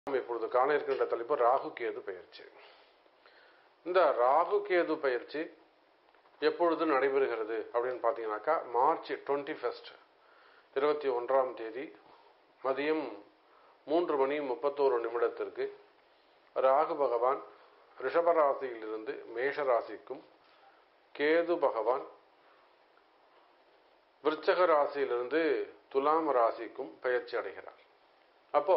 நாம் இப்பொழுது காண இருக்கின்ற தலைப்பு ராகு கேது பயிற்சி இந்த ராகு கேது பயிற்சி எப்பொழுது நடைபெறுகிறது அப்படின்னு பார்த்தீங்கன்னாக்கா மார்ச் டுவெண்ட்டி ஃபஸ்ட் இருபத்தி ஒன்றாம் தேதி மதியம் மூன்று மணி முப்பத்தோரு நிமிடத்திற்கு ராகு பகவான் ரிஷபராசியிலிருந்து மேஷ ராசிக்கும் கேது பகவான் விருச்சக ராசியிலிருந்து துலாம் ராசிக்கும் பயிற்சி அடைகிறார் அப்போ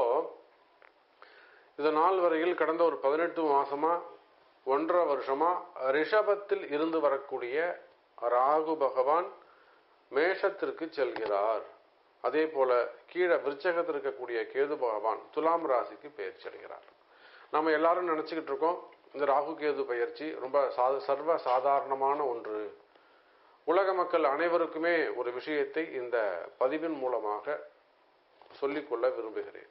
இது நாள் வரையில் கடந்த ஒரு பதினெட்டு மாசமா ஒன்றரை வருஷமா ரிஷபத்தில் இருந்து வரக்கூடிய ராகு பகவான் மேஷத்திற்கு செல்கிறார் அதே போல கீழே விருச்சகத்தில் இருக்கக்கூடிய கேது பகவான் துலாம் ராசிக்கு பயிற்சி அடைகிறார் நம்ம எல்லாரும் நினைச்சுக்கிட்டு இருக்கோம் இந்த ராகு கேது பயிற்சி ரொம்ப சா- சர்வ சாதாரணமான ஒன்று உலக மக்கள் அனைவருக்குமே ஒரு விஷயத்தை இந்த பதிவின் மூலமாக சொல்லிக்கொள்ள விரும்புகிறேன்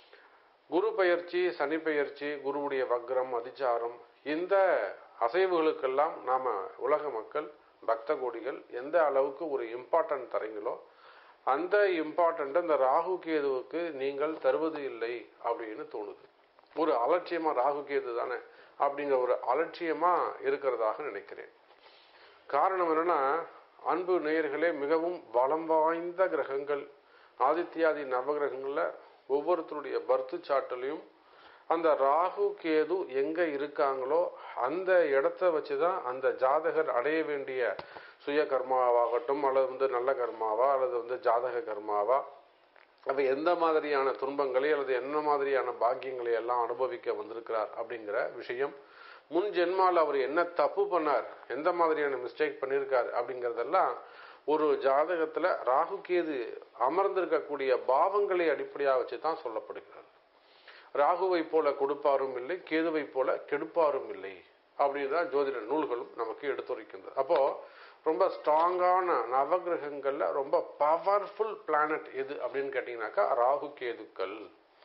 குரு பயிற்சி சனி பயிற்சி குருவுடைய வக்ரம் அதிச்சாரம் இந்த அசைவுகளுக்கெல்லாம் நாம உலக மக்கள் பக்த கோடிகள் எந்த அளவுக்கு ஒரு இம்பார்ட்டன்ட் தரீங்களோ அந்த இம்பார்ட்டன்ட் இந்த ராகு கேதுவுக்கு நீங்கள் தருவது இல்லை அப்படின்னு தோணுது ஒரு அலட்சியமா ராகு கேது தானே அப்படிங்கிற ஒரு அலட்சியமா இருக்கிறதாக நினைக்கிறேன் காரணம் என்னன்னா அன்பு நேயர்களே மிகவும் பலம் வாய்ந்த கிரகங்கள் ஆதித்யாதி நவகிரகங்கள்ல ஒவ்வொருத்தருடைய பர்த்து சாட்டிலையும் அந்த ராகு கேது எங்க இருக்காங்களோ அந்த இடத்த வச்சுதான் அந்த ஜாதகர் அடைய வேண்டிய சுய கர்மாவாகட்டும் அல்லது வந்து நல்ல கர்மாவா அல்லது வந்து ஜாதக கர்மாவா அப்ப எந்த மாதிரியான துன்பங்களை அல்லது என்ன மாதிரியான பாக்கியங்களை எல்லாம் அனுபவிக்க வந்திருக்கிறார் அப்படிங்கிற விஷயம் முன் ஜென்மால அவர் என்ன தப்பு பண்ணார் எந்த மாதிரியான மிஸ்டேக் பண்ணியிருக்கார் அப்படிங்கறதெல்லாம் ஒரு ஜாதகத்துல ராகு கேது அமர்ந்திருக்கக்கூடிய பாவங்களை அடிப்படையாக வச்சு தான் சொல்லப்படுகிறது ராகுவை போல கொடுப்பாரும் இல்லை கேதுவை போல கெடுப்பாரும் இல்லை அப்படின்னு தான் ஜோதிட நூல்களும் நமக்கு எடுத்துரைக்கின்றது அப்போ ரொம்ப ஸ்ட்ராங்கான நவகிரகங்கள்ல ரொம்ப பவர்ஃபுல் பிளானட் எது அப்படின்னு கேட்டீங்கன்னாக்கா ராகு கேதுக்கள்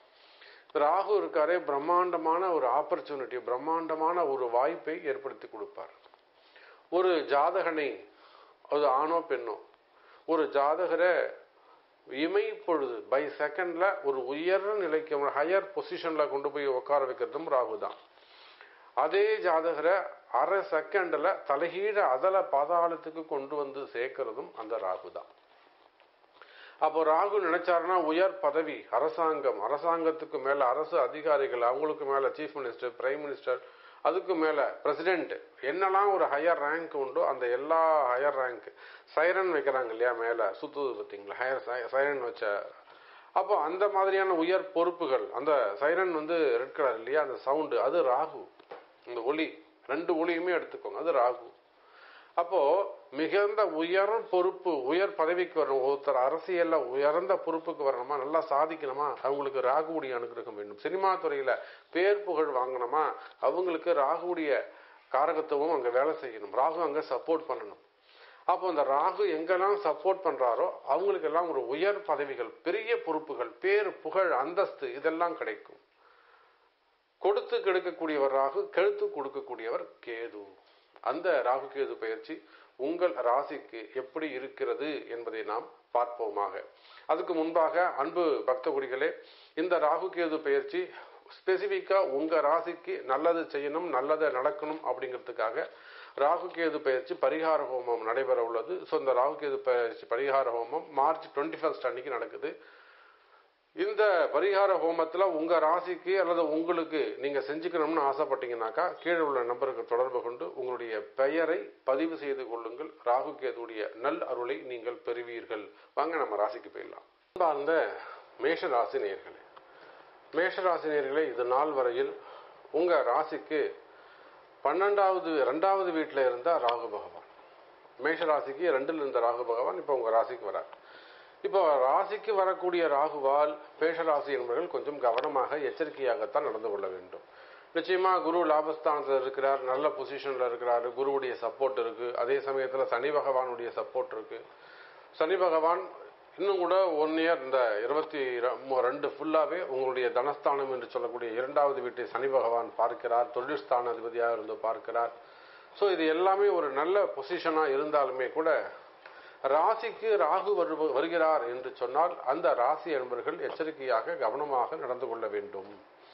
ராகு இருக்காரே பிரம்மாண்டமான ஒரு ஆப்பர்ச்சுனிட்டி பிரம்மாண்டமான ஒரு வாய்ப்பை ஏற்படுத்தி கொடுப்பார் ஒரு ஜாதகனை அது ஆணோ பெண்ணோ ஒரு ஜாதகரை இமை பொழுது பை செகண்ட்ல ஒரு உயர் நிலைக்கு ஹையர் பொசிஷன்ல கொண்டு போய் உட்கார வைக்கிறதும் ராகு தான் அதே ஜாதகரை அரை செகண்ட்ல தலைகீழ அதல பாதாளத்துக்கு கொண்டு வந்து சேர்க்கிறதும் அந்த ராகு தான் அப்போ ராகு நினைச்சாருன்னா உயர் பதவி அரசாங்கம் அரசாங்கத்துக்கு மேல அரசு அதிகாரிகள் அவங்களுக்கு மேல சீஃப் மினிஸ்டர் பிரைம் மினிஸ்டர் அதுக்கு மேல பிரசிடென்ட் என்னெல்லாம் ஒரு ஹையர் ரேங்க் உண்டோ அந்த எல்லா ஹையர் ரேங்க் சைரன் வைக்கிறாங்க இல்லையா மேல சுத்துது பார்த்தீங்களா ஹையர் சைரன் வச்ச அப்போ அந்த மாதிரியான உயர் பொறுப்புகள் அந்த சைரன் வந்து ரெட் கலர் இல்லையா அந்த சவுண்டு அது ராகு இந்த ஒளி ரெண்டு ஒளியுமே எடுத்துக்கோங்க அது ராகு அப்போ மிகுந்த உயர் பொறுப்பு உயர் பதவிக்கு வரணும் ஒருத்தர் அரசியல்ல உயர்ந்த பொறுப்புக்கு வரணுமா நல்லா சாதிக்கணுமா அவங்களுக்கு ராகுவுடைய அனுகிரகம் வேண்டும் சினிமா துறையில பேர் புகழ் வாங்கணுமா அவங்களுக்கு ராகுவுடைய காரகத்துவம் அங்க வேலை செய்யணும் ராகு அங்க சப்போர்ட் பண்ணணும் அப்போ அந்த ராகு எங்கெல்லாம் சப்போர்ட் பண்றாரோ அவங்களுக்கு எல்லாம் ஒரு உயர் பதவிகள் பெரிய பொறுப்புகள் பேர் புகழ் அந்தஸ்து இதெல்லாம் கிடைக்கும் கொடுத்து கெடுக்கக்கூடியவர் ராகு கெழுத்து கொடுக்கக்கூடியவர் கேது அந்த ராகு கேது பயிற்சி உங்கள் ராசிக்கு எப்படி இருக்கிறது என்பதை நாம் பார்ப்போமாக அதுக்கு முன்பாக அன்பு பக்த குடிகளே இந்த ராகு கேது பயிற்சி ஸ்பெசிபிக்கா உங்க ராசிக்கு நல்லது செய்யணும் நல்லது நடக்கணும் அப்படிங்கிறதுக்காக ராகு கேது பயிற்சி பரிகார ஹோமம் நடைபெற உள்ளது ஸோ இந்த ராகு கேது பயிற்சி பரிகார ஹோமம் மார்ச் டுவெண்ட்டி ஃபர்ஸ்ட் அன்னைக்கு நடக்குது இந்த பரிகார ஹோமத்துல உங்க ராசிக்கு அல்லது உங்களுக்கு நீங்க செஞ்சுக்கணும்னு ஆசைப்பட்டீங்கன்னாக்கா கீழே உள்ள நம்பருக்கு தொடர்பு கொண்டு உங்களுடைய பெயரை பதிவு செய்து கொள்ளுங்கள் ராகு கேதுடைய நல் அருளை நீங்கள் பெறுவீர்கள் வாங்க நம்ம ராசிக்கு போயிடலாம் அன்பார்ந்த மேஷ ராசி நேயர்களே மேஷ ராசி நேயர்களே இது நாள் வரையில் உங்க ராசிக்கு பன்னெண்டாவது ரெண்டாவது வீட்டில் இருந்த ராகு பகவான் மேஷ ராசிக்கு ரெண்டில் இருந்த ராகு பகவான் இப்போ உங்க ராசிக்கு வரார் இப்போ ராசிக்கு வரக்கூடிய ராகுவால் மேஷ ராசி என்பவர்கள் கொஞ்சம் கவனமாக எச்சரிக்கையாகத்தான் நடந்து கொள்ள வேண்டும் நிச்சயமா குரு லாபஸ்தானத்தில் இருக்கிறார் நல்ல பொசிஷன்ல இருக்கிறாரு குருவுடைய சப்போர்ட் இருக்கு அதே சமயத்துல சனி பகவானுடைய சப்போர்ட் இருக்கு சனி பகவான் இன்னும் கூட ஒன் இயர் இந்த இருபத்தி ரெண்டு ஃபுல்லாவே உங்களுடைய தனஸ்தானம் என்று சொல்லக்கூடிய இரண்டாவது வீட்டை சனி பகவான் பார்க்கிறார் தொழில் ஸ்தான அதிபதியாக இருந்து பார்க்கிறார் ஸோ இது எல்லாமே ஒரு நல்ல பொசிஷனா இருந்தாலுமே கூட ராசிக்கு ராகு வருவ- வருகிறார் என்று சொன்னால் அந்த ராசி என்பர்கள் எச்சரிக்கையாக கவனமாக நடந்து கொள்ள வேண்டும்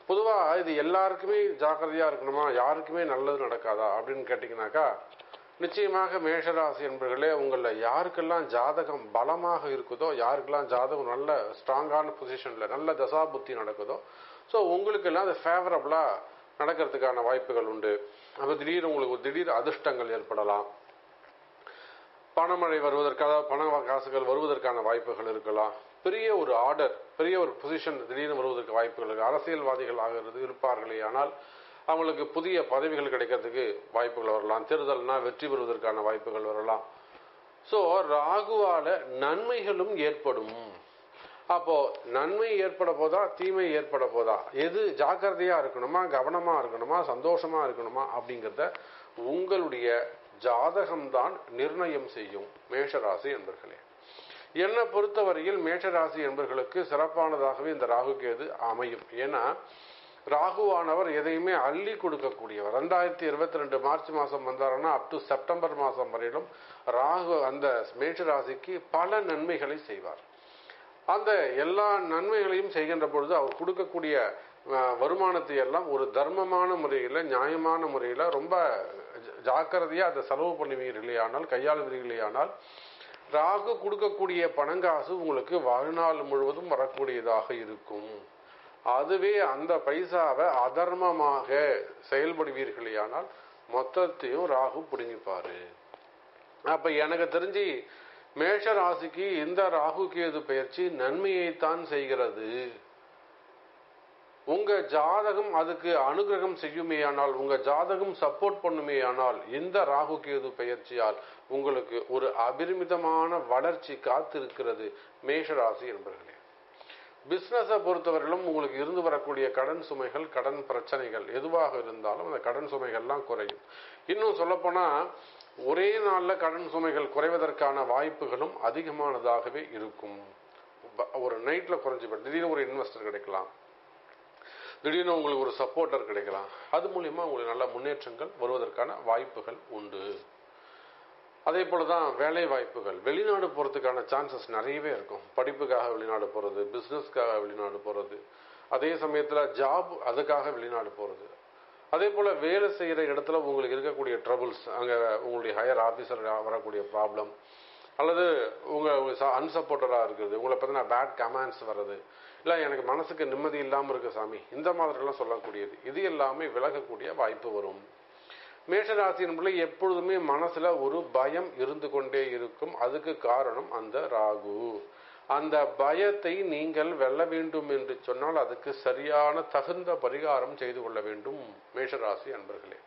பொதுவா இது எல்லாருக்குமே ஜாக்கிரதையா இருக்கணுமா யாருக்குமே நல்லது நடக்காதா அப்படின்னு கேட்டீங்கன்னாக்கா நிச்சயமாக மேஷராசி என்பர்களே உங்கள யாருக்கெல்லாம் ஜாதகம் பலமாக இருக்குதோ யாருக்கெல்லாம் ஜாதகம் நல்ல ஸ்ட்ராங்கான பொசிஷன்ல நல்ல தசா புத்தி நடக்குதோ ஸோ உங்களுக்கெல்லாம் அது ஃபேவரபிளா நடக்கிறதுக்கான வாய்ப்புகள் உண்டு அப்போ திடீர் உங்களுக்கு ஒரு திடீர் அதிர்ஷ்டங்கள் ஏற்படலாம் பணமழை வருவதற்கு அதாவது பண காசுகள் வருவதற்கான வாய்ப்புகள் இருக்கலாம் பெரிய ஒரு ஆர்டர் பெரிய ஒரு பொசிஷன் திடீர்னு வருவதற்கு வாய்ப்புகள் இருக்கு அரசியல்வாதிகள் ஆகிறது இருப்பார்களே ஆனால் அவங்களுக்கு புதிய பதவிகள் கிடைக்கிறதுக்கு வாய்ப்புகள் வரலாம் தேர்தல்னா வெற்றி பெறுவதற்கான வாய்ப்புகள் வரலாம் ஸோ ராகுவால நன்மைகளும் ஏற்படும் அப்போ நன்மை ஏற்பட போதா தீமை ஏற்பட போதா எது ஜாக்கிரதையா இருக்கணுமா கவனமா இருக்கணுமா சந்தோஷமா இருக்கணுமா அப்படிங்கிறத உங்களுடைய ஜாதகம்தான் நிர்ணயம் செய்யும் மேஷராசி என்பர்களே என்னை பொறுத்தவரையில் மேஷராசி என்பர்களுக்கு சிறப்பானதாகவே இந்த ராகு கேது அமையும் ஏன்னா ராகுவானவர் எதையுமே அள்ளி கொடுக்கக்கூடியவர் ரெண்டாயிரத்தி இருபத்தி ரெண்டு மார்ச் மாசம் வந்தாருன்னா அப் டு செப்டம்பர் மாசம் வரையிலும் ராகு அந்த மேஷராசிக்கு பல நன்மைகளை செய்வார் அந்த எல்லா நன்மைகளையும் செய்கின்ற பொழுது அவர் கொடுக்கக்கூடிய அஹ், வருமானத்தை எல்லாம் ஒரு தர்மமான முறையில் நியாயமான முறையில் ரொம்ப ஜ- ஜாக்கிரதையா அதை செலவு பண்ணுவீர்களேயானால் கையாளுவீர்களேயானால் ராகு கொடுக்கக்கூடிய பணங்காசு உங்களுக்கு வாழ்நாள் முழுவதும் வரக்கூடியதாக இருக்கும் அதுவே அந்த பைசாவை அதர்மமாக செயல்படுவீர்களேயானால் மொத்தத்தையும் ராகு பிடுங்கிப்பாரு அப்ப எனக்கு தெரிஞ்சு மேஷ ராசிக்கு இந்த ராகு கேது பயிற்சி நன்மையைத்தான் செய்கிறது உங்க ஜாதகம் அதுக்கு அனுகிரகம் செய்யுமேயானால் உங்க ஜாதகம் சப்போர்ட் பண்ணுமேயானால் இந்த ராகு கேது பயிற்சியால் உங்களுக்கு ஒரு அபரிமிதமான வளர்ச்சி காத்திருக்கிறது மேஷராசி என்பர்களே பிசினஸை பொறுத்தவரையிலும் உங்களுக்கு இருந்து வரக்கூடிய கடன் சுமைகள் கடன் பிரச்சனைகள் எதுவாக இருந்தாலும் அந்த கடன் சுமைகள்லாம் குறையும் இன்னும் சொல்லப்போனா ஒரே நாள்ல கடன் சுமைகள் குறைவதற்கான வாய்ப்புகளும் அதிகமானதாகவே இருக்கும் ப- ஒரு நைட்ல குறைஞ்சு போயிடும். திடீர்னு ஒரு இன்வெஸ்டர் கிடைக்கலாம் திடீர்னு உங்களுக்கு ஒரு சப்போர்ட்டர் கிடைக்கலாம் அது மூலியமா உங்களுக்கு நல்ல முன்னேற்றங்கள் வருவதற்கான வாய்ப்புகள் உண்டு அதே போல தான் வேலை வாய்ப்புகள் வெளிநாடு போகிறதுக்கான சான்சஸ் நிறையவே இருக்கும் படிப்புக்காக வெளிநாடு போகிறது பிஸ்னஸ்க்காக வெளிநாடு போகிறது அதே சமயத்தில் ஜாப் அதுக்காக வெளிநாடு போகிறது அதே போல் வேலை செய்கிற இடத்துல உங்களுக்கு இருக்கக்கூடிய ட்ரபிள்ஸ் அங்கே உங்களுடைய ஹையர் ஆஃபீஸர் வரக்கூடிய ப்ராப்ளம் அல்லது உங்கள் அன்சப்போர்ட்டடாக இருக்குது உங்களை பற்றின பேட் கமெண்ட்ஸ் வர்றது இல்லை எனக்கு மனசுக்கு நிம்மதி இல்லாமல் இருக்கு சாமி இந்த மாதிரிலாம் சொல்லக்கூடியது இது எல்லாமே விலகக்கூடிய வாய்ப்பு வரும் மேஷராசியின் பிள்ளை எப்பொழுதுமே மனசுல ஒரு பயம் இருந்து கொண்டே இருக்கும் அதுக்கு காரணம் அந்த ராகு அந்த பயத்தை நீங்கள் வெல்ல வேண்டும் என்று சொன்னால் அதுக்கு சரியான தகுந்த பரிகாரம் செய்து கொள்ள வேண்டும் மேஷராசி அன்பர்களே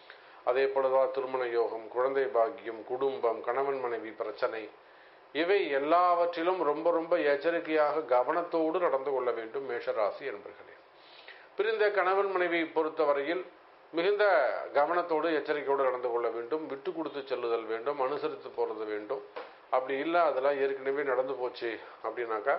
அதே போலதான் திருமண யோகம் குழந்தை பாக்கியம் குடும்பம் கணவன் மனைவி பிரச்சனை இவை எல்லாவற்றிலும் ரொம்ப ரொம்ப எச்சரிக்கையாக கவனத்தோடு நடந்து கொள்ள வேண்டும் மேஷராசி என்பர்களே பிரிந்த கணவன் மனைவி பொறுத்தவரையில் மிகுந்த கவனத்தோடு எச்சரிக்கையோடு நடந்து கொள்ள வேண்டும் விட்டு கொடுத்து செல்லுதல் வேண்டும் அனுசரித்து போறது வேண்டும் அப்படி இல்லை அதெல்லாம் ஏற்கனவே நடந்து போச்சு அப்படின்னாக்கா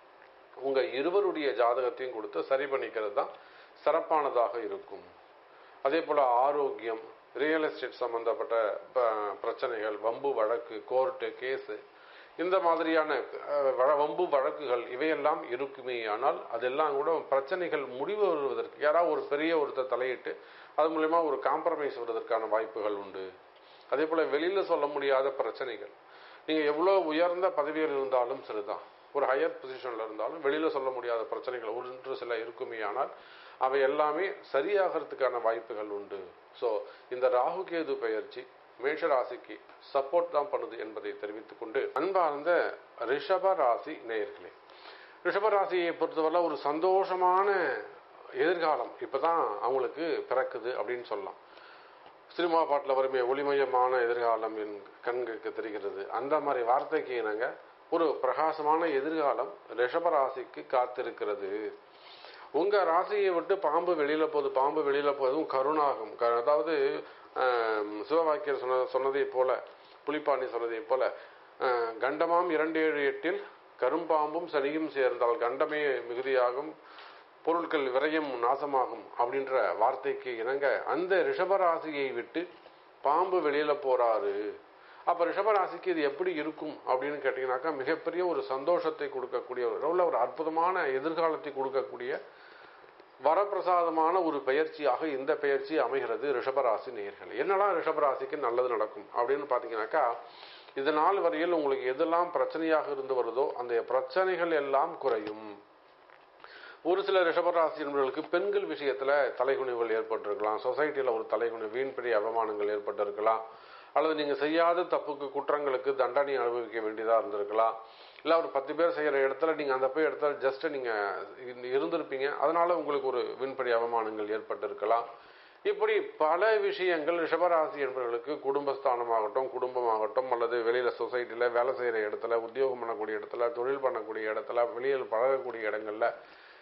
உங்க இருவருடைய ஜாதகத்தையும் கொடுத்து சரி பண்ணிக்கிறது தான் சிறப்பானதாக இருக்கும் அதே போல ஆரோக்கியம் ரியல் எஸ்டேட் சம்பந்தப்பட்ட ப- பிரச்சனைகள் வம்பு வழக்கு கோர்ட்டு கேஸு இந்த மாதிரியான அஹ், வழ- வம்பு வழக்குகள் இவையெல்லாம் இருக்குமே ஆனால் அதெல்லாம் கூட பிரச்சனைகள் முடிவு வருவதற்கு யாராவது ஒரு பெரிய ஒருத்தர் தலையிட்டு அது மூலயமா ஒரு காம்ப்ரமைஸ் வருவதற்கான வாய்ப்புகள் உண்டு அதே போல வெளியில சொல்ல முடியாத பிரச்சனைகள் நீங்க எவ்வளவு உயர்ந்த பதவியில் இருந்தாலும் சரிதான் ஒரு ஹையர் பொசிஷன்ல இருந்தாலும் வெளியில சொல்ல முடியாத பிரச்சனைகள் ஒன்று சில இருக்குமே ஆனால் அவை எல்லாமே சரியாகிறதுக்கான வாய்ப்புகள் உண்டு ஸோ இந்த ராகு கேது பயிற்சி மேஷ ராசிக்கு சப்போர்ட் தான் பண்ணுது என்பதை தெரிவித்துக் கொண்டு அன்பார்ந்த ரிஷப ராசி நேயர்களே ரிஷப ராசியை பொறுத்தவரை ஒரு சந்தோஷமான எதிர்காலம் இப்பதான் அவங்களுக்கு பிறக்குது அப்படின்னு சொல்லலாம் சினிமா பாட்டில் வருமே ஒளிமயமான எதிர்காலம் என் கண்களுக்கு தெரிகிறது அந்த மாதிரி வார்த்தைக்கு இணங்க ஒரு பிரகாசமான எதிர்காலம் ரிஷப ராசிக்கு காத்திருக்கிறது உங்க ராசியை விட்டு பாம்பு வெளியில போகுது பாம்பு வெளியில போதும் கருணாகும் க- அதாவது ஆம், சிவவாக்கியர் சொன்ன சொன்னதை போல புலிப்பாணி சொன்னதை போல ஆஹ், கண்டமாம் இரண்டு ஏழு எட்டில் கரும்பாம்பும் சனியும் சேர்ந்தால் கண்டமே மிகுதியாகும் பொருட்கள் விரயம் நாசமாகும் அப்படின்ற வார்த்தைக்கு இணங்க அந்த ரிஷபராசியை விட்டு பாம்பு வெளியில போறாரு அப்ப ரிஷபராசிக்கு இது எப்படி இருக்கும் அப்படின்னு கேட்டீங்கன்னாக்கா மிகப்பெரிய ஒரு சந்தோஷத்தை கொடுக்கக்கூடிய ஒரு நல்ல ஒரு அற்புதமான எதிர்காலத்தை கொடுக்கக்கூடிய வரப்பிரசாதமான ஒரு பயிற்சியாக இந்த பயிற்சி அமைகிறது ரிஷபராசி நேர்கள் என்னெல்லாம் ரிஷபராசிக்கு நல்லது நடக்கும் அப்படின்னு பார்த்தீங்கன்னாக்கா இது நாள் வரையில் உங்களுக்கு எதெல்லாம் பிரச்சனையாக இருந்து வருதோ அந்த பிரச்சனைகள் எல்லாம் குறையும் ஒரு சில ரிஷபராசி என்பவர்களுக்கு பெண்கள் விஷயத்துல தலைகுனிவுகள் ஏற்பட்டிருக்கலாம் சொசைட்டியில் ஒரு தலைகுனி வீண் பெரிய அவமானங்கள் ஏற்பட்டிருக்கலாம் அல்லது நீங்க செய்யாத தப்புக்கு குற்றங்களுக்கு தண்டனை அனுபவிக்க வேண்டியதா இருந்திருக்கலாம் இல்ல ஒரு பத்து பேர் செய்யற இடத்துல நீங்க அந்த போய் இடத்துல ஜஸ்ட் நீங்க இருந்திருப்பீங்க அதனால உங்களுக்கு ஒரு வீண்படி அவமானங்கள் ஏற்பட்டிருக்கலாம் இப்படி பல விஷயங்கள் ரிஷபராசி என்பவர்களுக்கு குடும்பஸ்தானமாகட்டும் குடும்பமாகட்டும் அல்லது வெளியில சொசைட்டில வேலை செய்யற இடத்துல உத்தியோகம் பண்ணக்கூடிய இடத்துல தொழில் பண்ணக்கூடிய இடத்துல வெளியில் பழகக்கூடிய இடங்கள்ல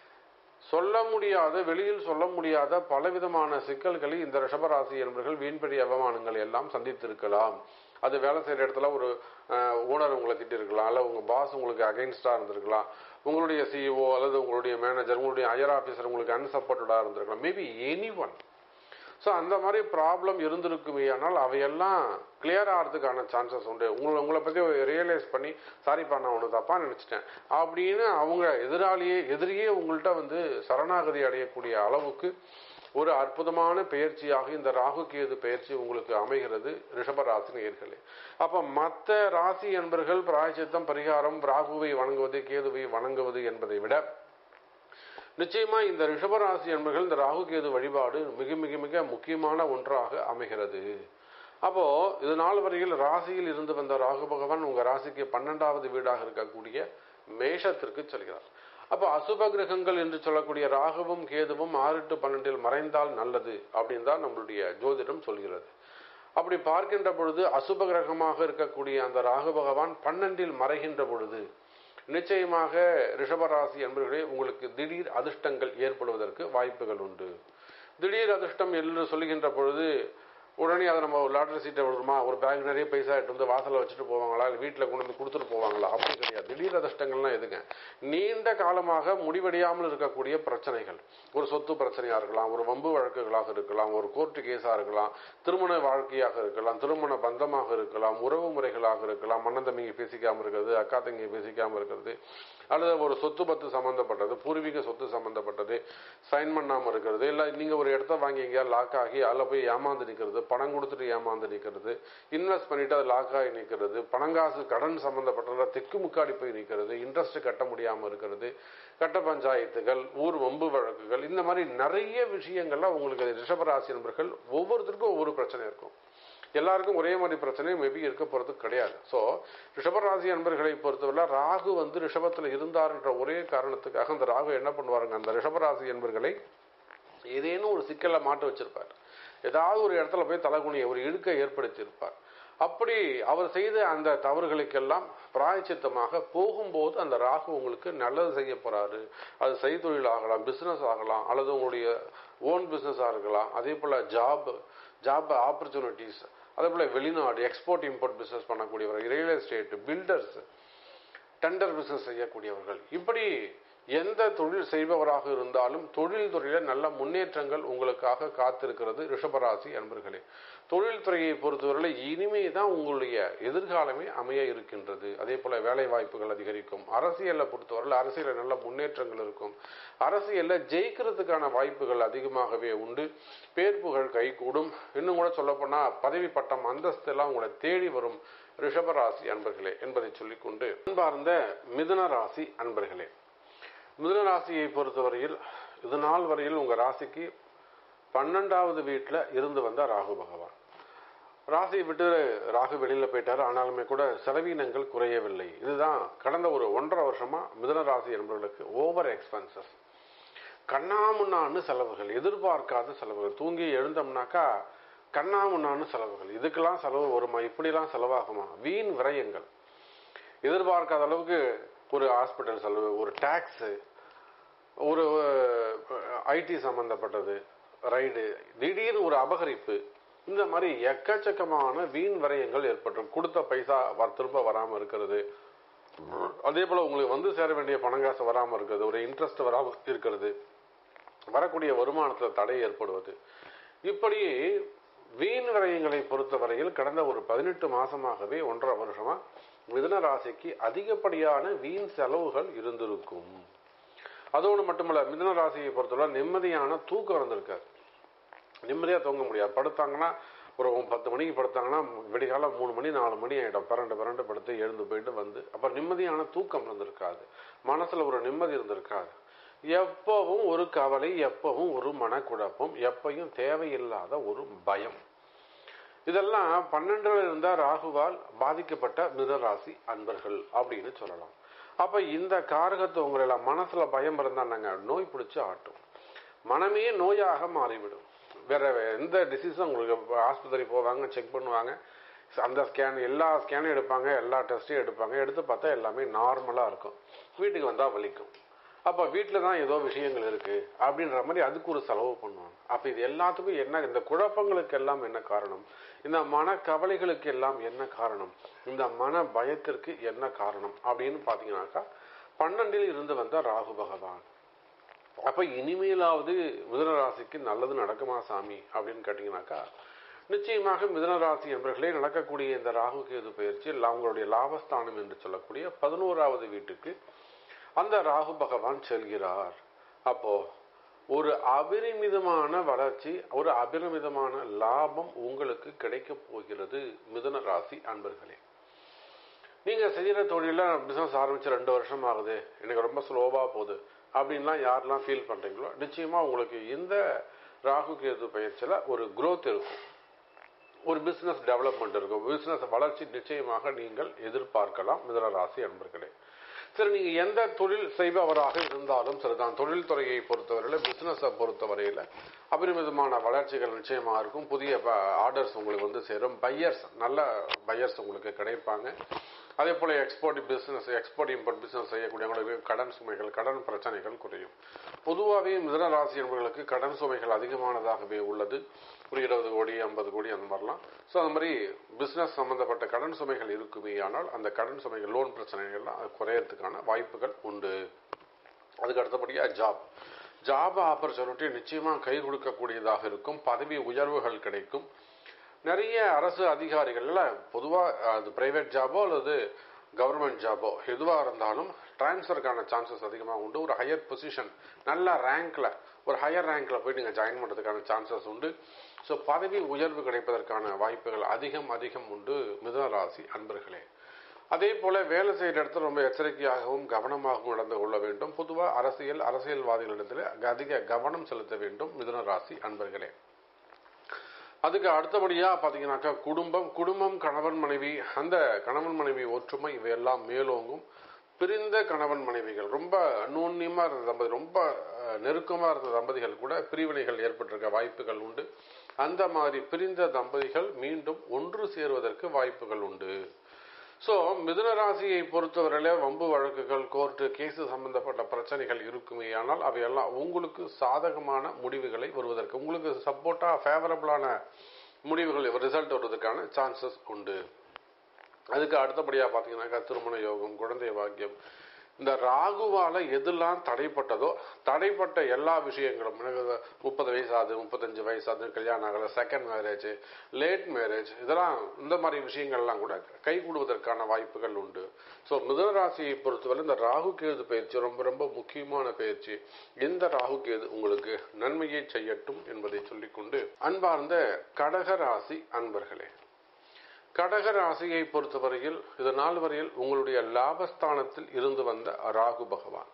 சொல்ல முடியாத வெளியில் சொல்ல முடியாத பலவிதமான சிக்கல்களை இந்த ரிஷபராசி என்பவர்கள் வீண்படி அவமானங்கள் எல்லாம் சந்தித்திருக்கலாம் அது வேலை செய்யற இடத்துல ஒரு ஓனர் உங்களை திட்டிருக்கலாம் அல்ல உங்க பாஸ் உங்களுக்கு அகைன்ஸ்டா இருந்திருக்கலாம் உங்களுடைய சிஇஓ அல்லது உங்களுடைய மேனேஜர் உங்களுடைய ஹையர் ஆபீசர் உங்களுக்கு அன்சப்போர்ட்டடா இருந்திருக்கலாம் மேபி எனி ஒன் ஸோ அந்த மாதிரி ப்ராப்ளம் இருந்திருக்குமே ஆனால் அவையெல்லாம் கிளியர் ஆகிறதுக்கான சான்சஸ் உண்டு உங்களை உங்களை பற்றி ரியலைஸ் பண்ணி சாரிப்பா நான் ஒன்று தப்பாக நினச்சிட்டேன் அப்படின்னு அவங்க எதிராளியே எதிரியே உங்கள்கிட்ட வந்து சரணாகதி அடையக்கூடிய அளவுக்கு ஒரு அற்புதமான பயிற்சியாக இந்த ராகு கேது பயிற்சி உங்களுக்கு அமைகிறது ரிஷபராசி நேர்களே அப்ப மற்ற ராசி என்பர்கள் பிராயச்சித்தம் பரிகாரம் ராகுவை வணங்குவது கேதுவை வணங்குவது என்பதை விட நிச்சயமா இந்த ரிஷபராசி என்பர்கள் இந்த ராகு கேது வழிபாடு மிக மிக மிக முக்கியமான ஒன்றாக அமைகிறது அப்போ இது நாள் வரையில் ராசியில் இருந்து வந்த ராகு பகவான் உங்க ராசிக்கு பன்னெண்டாவது வீடாக இருக்கக்கூடிய மேஷத்திற்கு செல்கிறார் அப்போ அசுப கிரகங்கள் என்று சொல்லக்கூடிய ராகுவும் கேதுவும் ஆறு டு பன்னெண்டில் மறைந்தால் நல்லது அப்படின்னு தான் நம்மளுடைய ஜோதிடம் சொல்கிறது அப்படி பார்க்கின்ற பொழுது அசுப கிரகமாக இருக்கக்கூடிய அந்த ராகு பகவான் பன்னெண்டில் மறைகின்ற பொழுது நிச்சயமாக ரிஷபராசி என்பவர்களே உங்களுக்கு திடீர் அதிர்ஷ்டங்கள் ஏற்படுவதற்கு வாய்ப்புகள் உண்டு திடீர் அதிர்ஷ்டம் என்று சொல்லுகின்ற பொழுது உடனே அதை நம்ம ஒரு லாட்டரி சீட்டை விடுறோமா ஒரு பேக் நிறைய பைசா எடுத்து வந்து வாசலில் வச்சுட்டு போவாங்களா இல்லை வீட்டில் கொண்டு வந்து கொடுத்துட்டு போவாங்களா அப்படி கிடையாது திடீர் அதிர்ஷ்டங்கள்லாம் எதுங்க நீண்ட காலமாக முடிவடையாமல் இருக்கக்கூடிய பிரச்சனைகள் ஒரு சொத்து பிரச்சனையாக இருக்கலாம் ஒரு வம்பு வழக்குகளாக இருக்கலாம் ஒரு கோர்ட்டு கேஸாக இருக்கலாம் திருமண வாழ்க்கையாக இருக்கலாம் திருமண பந்தமாக இருக்கலாம் உறவு முறைகளாக இருக்கலாம் மன்னன் தம்பிங்க பேசிக்காமல் இருக்கிறது அக்கா தங்கி பேசிக்காமல் இருக்கிறது அல்லது ஒரு சொத்து பத்து சம்பந்தப்பட்டது பூர்வீக சொத்து சம்பந்தப்பட்டது சைன் பண்ணாமல் இருக்கிறது இல்லை நீங்கள் ஒரு இடத்த வாங்கி எங்கேயாவது லாக் ஆகி அதில் போய் ஏமாந்து நிற்கிறது பணம் கொடுத்துட்டு ஏமாந்து நிற்கிறது இன்வெஸ்ட் பண்ணிட்டு அது லாக் ஆகி நிற்கிறது பணங்காசு கடன் சம்பந்தப்பட்டதில் திக்கு முக்காடி போய் நிற்கிறது இன்ட்ரெஸ்ட் கட்ட முடியாமல் இருக்கிறது கட்ட பஞ்சாயத்துகள் ஊர் வம்பு வழக்குகள் இந்த மாதிரி நிறைய விஷயங்கள்ல உங்களுக்கு ரிஷபராசி நண்பர்கள் ஒவ்வொருத்தருக்கும் ஒவ்வொரு பிரச்சனை இருக்கும் எல்லாருக்கும் ஒரே மாதிரி பிரச்சனை மேபி இருக்க போறது கிடையாது ஸோ ரிஷபராசி அன்பர்களை பொறுத்தவரை ராகு வந்து ரிஷபத்தில் இருந்தார்ன்ற ஒரே காரணத்துக்காக அந்த ராகு என்ன பண்ணுவாருங்க அந்த ரிஷபராசி என்பர்களை ஏதேனும் ஒரு சிக்கலை மாட்டு வச்சிருப்பார் ஏதாவது ஒரு இடத்துல போய் தலைகுனிய ஒரு இழுக்கை ஏற்படுத்தி இருப்பார் அப்படி அவர் செய்த அந்த தவறுகளுக்கெல்லாம் பிராயச்சித்தமாக போகும்போது அந்த ராகு உங்களுக்கு நல்லது செய்ய போறாரு அது செய்தொழில் ஆகலாம் பிசினஸ் ஆகலாம் அல்லது உங்களுடைய ஓன் பிசினஸாக இருக்கலாம் அதே போல ஜாப் ஜாப் ஆப்பர்ச்சுனிட்டிஸ் அதே போல வெளிநாடு எக்ஸ்போர்ட் இம்போர்ட் பிசினஸ் பண்ணக்கூடியவர்கள் real estate builders tender business செய்யக்கூடியவர்கள் இப்படி எந்த தொழில் செய்பவராக இருந்தாலும் தொழில் துறையில நல்ல முன்னேற்றங்கள் உங்களுக்காக காத்திருக்கிறது ரிஷபராசி அன்பர்களே தொழில் துறையை பொறுத்தவரையில் இனிமே தான் உங்களுடைய எதிர்காலமே அமைய இருக்கின்றது அதே போல வேலை வாய்ப்புகள் அதிகரிக்கும் அரசியலை பொறுத்தவரையில் அரசியலில் நல்ல முன்னேற்றங்கள் இருக்கும் அரசியலில் ஜெயிக்கிறதுக்கான வாய்ப்புகள் அதிகமாகவே உண்டு பேர் புகழ் கைகூடும் இன்னும் கூட சொல்லப்போனா பதவி பட்டம் அந்தஸ்து எல்லாம் உங்களை தேடி வரும் ரிஷபராசி அன்பர்களே என்பதை சொல்லிக்கொண்டு அன்பார்ந்த மிதுன ராசி அன்பர்களே மிதுன ராசியை பொறுத்தவரையில் இது நாள் வரையில் உங்க ராசிக்கு பன்னெண்டாவது வீட்டில் இருந்து வந்த ராகு பகவான் ராசியை விட்டு ராகு வெளியில போயிட்டாரு ஆனாலுமே கூட செலவீனங்கள் குறையவில்லை இதுதான் கடந்த ஒரு ஒன்றரை வருஷமா மிதுன ராசி என்பவர்களுக்கு ஓவர் எக்ஸ்பென்சஸ் கண்ணாமுன்னான்னு செலவுகள் எதிர்பார்க்காத செலவுகள் தூங்கி எழுந்தோம்னாக்கா கண்ணாமுன்னான்னு செலவுகள் இதுக்கெல்லாம் செலவு வருமா இப்படிலாம் செலவாகுமா வீண் விரயங்கள் எதிர்பார்க்காத அளவுக்கு ஒரு ஹாஸ்பிட்டல் செலவு ஒரு டேக்ஸு ஒரு ஐடி சம்பந்தப்பட்டது ரைடு திடீர்னு ஒரு அபகரிப்பு இந்த மாதிரி எக்கச்சக்கமான வீண் விரயங்கள் ஏற்பட்டுரும் கொடுத்த பைசா திரும்ப வராமல் இருக்கிறது அதே போல உங்களுக்கு வந்து சேர வேண்டிய பணங்காசு வராமல் இருக்கிறது ஒரு இன்ட்ரெஸ்ட் வராமல் இருக்கிறது வரக்கூடிய வருமானத்தில் தடை ஏற்படுவது இப்படி வீண் விரயங்களை பொறுத்தவரையில் கடந்த ஒரு பதினெட்டு மாசமாகவே ஒன்றரை வருஷமா மிதுன ராசிக்கு அதிகப்படியான வீண் செலவுகள் இருந்திருக்கும் அதோடு மட்டுமல்ல மிதுன ராசியை பொறுத்தவரை நிம்மதியான தூக்கம் இருந்திருக்காது நிம்மதியாக தூங்க முடியாது படுத்தாங்கன்னா ஒரு பத்து மணிக்கு படுத்தாங்கன்னா விடிகாலம் மூணு மணி நாலு மணி ஆகிடும் பரண்டு பரண்டு படுத்து எழுந்து போயிட்டு வந்து அப்போ நிம்மதியான தூக்கம் இருந்திருக்காது மனசில் ஒரு நிம்மதி இருந்திருக்காது எப்பவும் ஒரு கவலை எப்பவும் ஒரு மனக்குழப்பம் எப்பையும் தேவையில்லாத ஒரு பயம் இதெல்லாம் பன்னெண்டுல இருந்தா ராகுவால் பாதிக்கப்பட்ட மிதராசி அன்பர்கள் அப்படின்னு சொல்லலாம் அப்ப இந்த காரகத்தை உங்களெல்லாம் மனசுல பயம் இருந்தா நாங்க நோய் பிடிச்சு ஆட்டும் மனமே நோயாக மாறிவிடும் வேற எந்த டிசீஸும் உங்களுக்கு ஆஸ்பத்திரி போவாங்க செக் பண்ணுவாங்க அந்த ஸ்கேன் எல்லா ஸ்கேனும் எடுப்பாங்க எல்லா டெஸ்ட்டையும் எடுப்பாங்க எடுத்து பார்த்தா எல்லாமே நார்மலாக இருக்கும் வீட்டுக்கு வந்தால் வலிக்கும் அப்போ வீட்டில் தான் ஏதோ விஷயங்கள் இருக்குது அப்படின்ற மாதிரி அதுக்கு ஒரு செலவு பண்ணுவாங்க அப்போ இது எல்லாத்துக்கும் என்ன இந்த குழப்பங்களுக்கு எல்லாம் என்ன காரணம் இந்த மன கவலைகளுக்கு எல்லாம் என்ன காரணம் இந்த மன பயத்திற்கு என்ன காரணம் அப்படின்னு பார்த்தீங்கன்னாக்கா பன்னெண்டில் இருந்து வந்த ராகு பகவான் அப்ப இனிமேலாவது மிதுன ராசிக்கு நல்லது நடக்குமா சாமி அப்படின்னு கேட்டீங்கன்னாக்கா நிச்சயமாக மிதுன ராசி என்பர்களே நடக்கக்கூடிய இந்த ராகு கேது பயிற்சி அவங்களுடைய லாபஸ்தானம் என்று சொல்லக்கூடிய பதினோராவது வீட்டுக்கு அந்த ராகு பகவான் செல்கிறார் அப்போ ஒரு அபரிமிதமான வளர்ச்சி ஒரு அபரிமிதமான லாபம் உங்களுக்கு கிடைக்க போகிறது மிதுன ராசி அன்பர்களே நீங்க செய்யற தொழில பிசினஸ் ஆரம்பிச்சு ரெண்டு வருஷம் ஆகுது எனக்கு ரொம்ப ஸ்லோவா போகுது அப்படின்லாம் யாரெல்லாம் ஃபீல் பண்றீங்களோ நிச்சயமா உங்களுக்கு இந்த ராகு கேது பயிற்சியில ஒரு growth இருக்கும் ஒரு பிசினஸ் டெவலப்மெண்ட் இருக்கும் பிசினஸ் வளர்ச்சி நிச்சயமாக நீங்கள் எதிர்பார்க்கலாம் மிதன ராசி அன்பர்களே சரி நீங்க எந்த தொழில் செய்பவராக இருந்தாலும் சரிதான் தொழில் துறையை பொறுத்தவரையில பிசினஸை பொறுத்தவரையில அபரிமிதமான வளர்ச்சிகள் நிச்சயமா இருக்கும் புதிய ஆர்டர்ஸ் உங்களுக்கு வந்து சேரும் பையர்ஸ் நல்ல பையர்ஸ் உங்களுக்கு கிடைப்பாங்க அதே போல export business export import business செய்யக்கூடியவங்களுக்கு கடன் சுமைகள் கடன் பிரச்சனைகள் குறையும் பொதுவாகவே மிதன ராசி என்பவர்களுக்கு கடன் சுமைகள் அதிகமானதாகவே உள்ளது ஒரு இருபது கோடி ஐம்பது கோடி அந்த மாதிரிலாம் ஸோ அந்த மாதிரி பிசினஸ் சம்பந்தப்பட்ட கடன் சுமைகள் இருக்குமே ஆனால் அந்த கடன் சுமைகள் லோன் பிரச்சனைகள்லாம் அது குறையறதுக்கான வாய்ப்புகள் உண்டு அதுக்கு அடுத்தபடியாக ஜாப் ஜாப் ஆப்பர்ச்சுனிட்டி நிச்சயமா கை கொடுக்கக்கூடியதாக இருக்கும் பதவி உயர்வுகள் கிடைக்கும் நிறைய அரசு அதிகாரிகள்ல பொதுவாக அது பிரைவேட் ஜாபோ அல்லது கவர்மெண்ட் ஜாபோ எதுவாக இருந்தாலும் டிரான்ஸ்ஃபருக்கான சான்சஸ் அதிகமாக உண்டு ஒரு ஹையர் பொசிஷன் நல்ல ரேங்க்ல ஒரு ஹையர் ரேங்க்ல போய் நீங்கள் ஜாயின் பண்ணுறதுக்கான சான்சஸ் உண்டு ஸோ பதவி உயர்வு கிடைப்பதற்கான வாய்ப்புகள் அதிகம் அதிகம் உண்டு மிதுன ராசி அன்பர்களே அதே போல வேலை செய்கிற இடத்துல ரொம்ப எச்சரிக்கையாகவும் கவனமாகவும் நடந்து கொள்ள வேண்டும் பொதுவாக அரசியல் அரசியல்வாதிகளிடத்தில் அதிக கவனம் செலுத்த வேண்டும் மிதுன ராசி அன்பர்களே அதுக்கு அடுத்தபடியா பாத்தீங்கன்னாக்கா குடும்பம் குடும்பம் கணவன் மனைவி அந்த கணவன் மனைவி ஒற்றுமை இவையெல்லாம் மேலோங்கும் பிரிந்த கணவன் மனைவிகள் ரொம்ப அந்யோன்யமா இருந்த தம்பதி ரொம்ப அஹ், நெருக்கமா இருந்த தம்பதிகள் கூட பிரிவினைகள் ஏற்பட்டிருக்க வாய்ப்புகள் உண்டு அந்த மாதிரி பிரிந்த தம்பதிகள் மீண்டும் ஒன்று சேருவதற்கு வாய்ப்புகள் உண்டு ஸோ மிதுன ராசியை பொறுத்தவரையில வம்பு வழக்குகள் கோர்ட்டு கேஸு சம்பந்தப்பட்ட பிரச்சனைகள் இருக்குமே ஆனால் அவையெல்லாம் உங்களுக்கு சாதகமான முடிவுகளை வருவதற்கு உங்களுக்கு சப்போர்ட்டா ஃபேவரபிளான முடிவுகள் ரிசல்ட் வருவதற்கான சான்சஸ் உண்டு அதுக்கு அடுத்தபடியாக பார்த்தீங்கன்னாக்கா திருமண யோகம் குழந்தை பாக்கியம் இந்த ராகுவால எதெல்லாம் தடைப்பட்டதோ தடைப்பட்ட எல்லா விஷயங்களும் எனக்கு முப்பது வயசு ஆகுது முப்பத்தஞ்சு வயசு ஆகுது கல்யாணம் ஆகலை செகண்ட் மேரேஜ் லேட் மேரேஜ் இதெல்லாம் இந்த மாதிரி விஷயங்கள்லாம் கூட கைகூடுவதற்கான வாய்ப்புகள் உண்டு ஸோ மிதுன ராசியை பொறுத்தவரை இந்த ராகு கேது பயிற்சி ரொம்ப ரொம்ப முக்கியமான பயிற்சி இந்த ராகு கேது உங்களுக்கு நன்மையை செய்யட்டும் என்பதை சொல்லிக்கொண்டு அன்பார்ந்த கடக ராசி அன்பர்களே கடக ராசியை பொறுத்தவரையில் இது நாள் வரையில் உங்களுடைய லாபஸ்தானத்தில் இருந்து வந்த ராகு பகவான்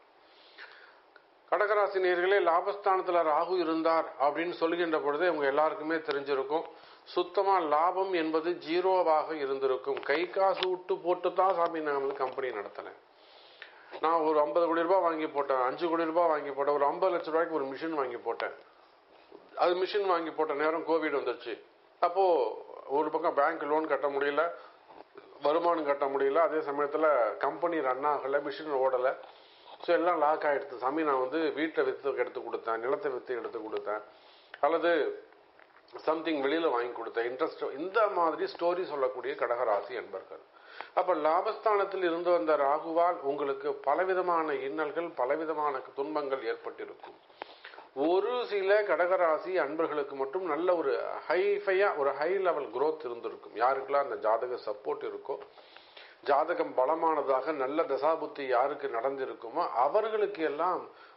கடகராசி நேர்களே லாபஸ்தானத்துல ராகு இருந்தார் அப்படின்னு சொல்லுகின்ற பொழுதே உங்க எல்லாருக்குமே தெரிஞ்சிருக்கும் சுத்தமா லாபம் என்பது ஜீரோவாக இருந்திருக்கும் கை காசு விட்டு போட்டு தான் சாமி நான் வந்து கம்பெனி நடத்தினேன் நான் ஒரு ஐம்பது கோடி ரூபாய் வாங்கி போட்டேன் அஞ்சு கோடி ரூபாய் வாங்கி போட்டேன் ஒரு ஐம்பது லட்சம் ரூபாய்க்கு ஒரு மிஷின் வாங்கி போட்டேன் அது மிஷின் வாங்கி போட்ட நேரம் கோவிட் வந்துருச்சு அப்போ ஒரு பக்கம் பேங்க் லோன் கட்ட முடியல வருமானம் கட்ட முடியல அதே சமயத்துல கம்பெனி ரன் ஆகல மிஷின் ஓடல ஸோ எல்லாம் லாக் ஆயிடுச்சு சாமி நான் வந்து வீட்டை வித்து எடுத்து கொடுத்தேன் நிலத்தை வித்து எடுத்து கொடுத்தேன் அல்லது சம்திங் வெளியில வாங்கி கொடுத்தேன் இன்ட்ரெஸ்ட் இந்த மாதிரி ஸ்டோரி சொல்லக்கூடிய கடகராசி என்பர்கள் அப்ப லாபஸ்தானத்தில் இருந்து வந்த ராகுவால் உங்களுக்கு பலவிதமான இன்னல்கள் பலவிதமான துன்பங்கள் ஏற்பட்டிருக்கும் ஒரு சில கடகராசி அன்பர்களுக்கு மட்டும் நல்ல ஒரு ஹைஃபையா ஒரு ஹை லெவல் growth இருந்திருக்கும் யாருக்கெல்லாம் அந்த ஜாதக சப்போர்ட் இருக்கோ ஜாதகம் பலமானதாக நல்ல தசாபுத்தி யாருக்கு நடந்திருக்குமோ அவர்களுக்கு எல்லாம்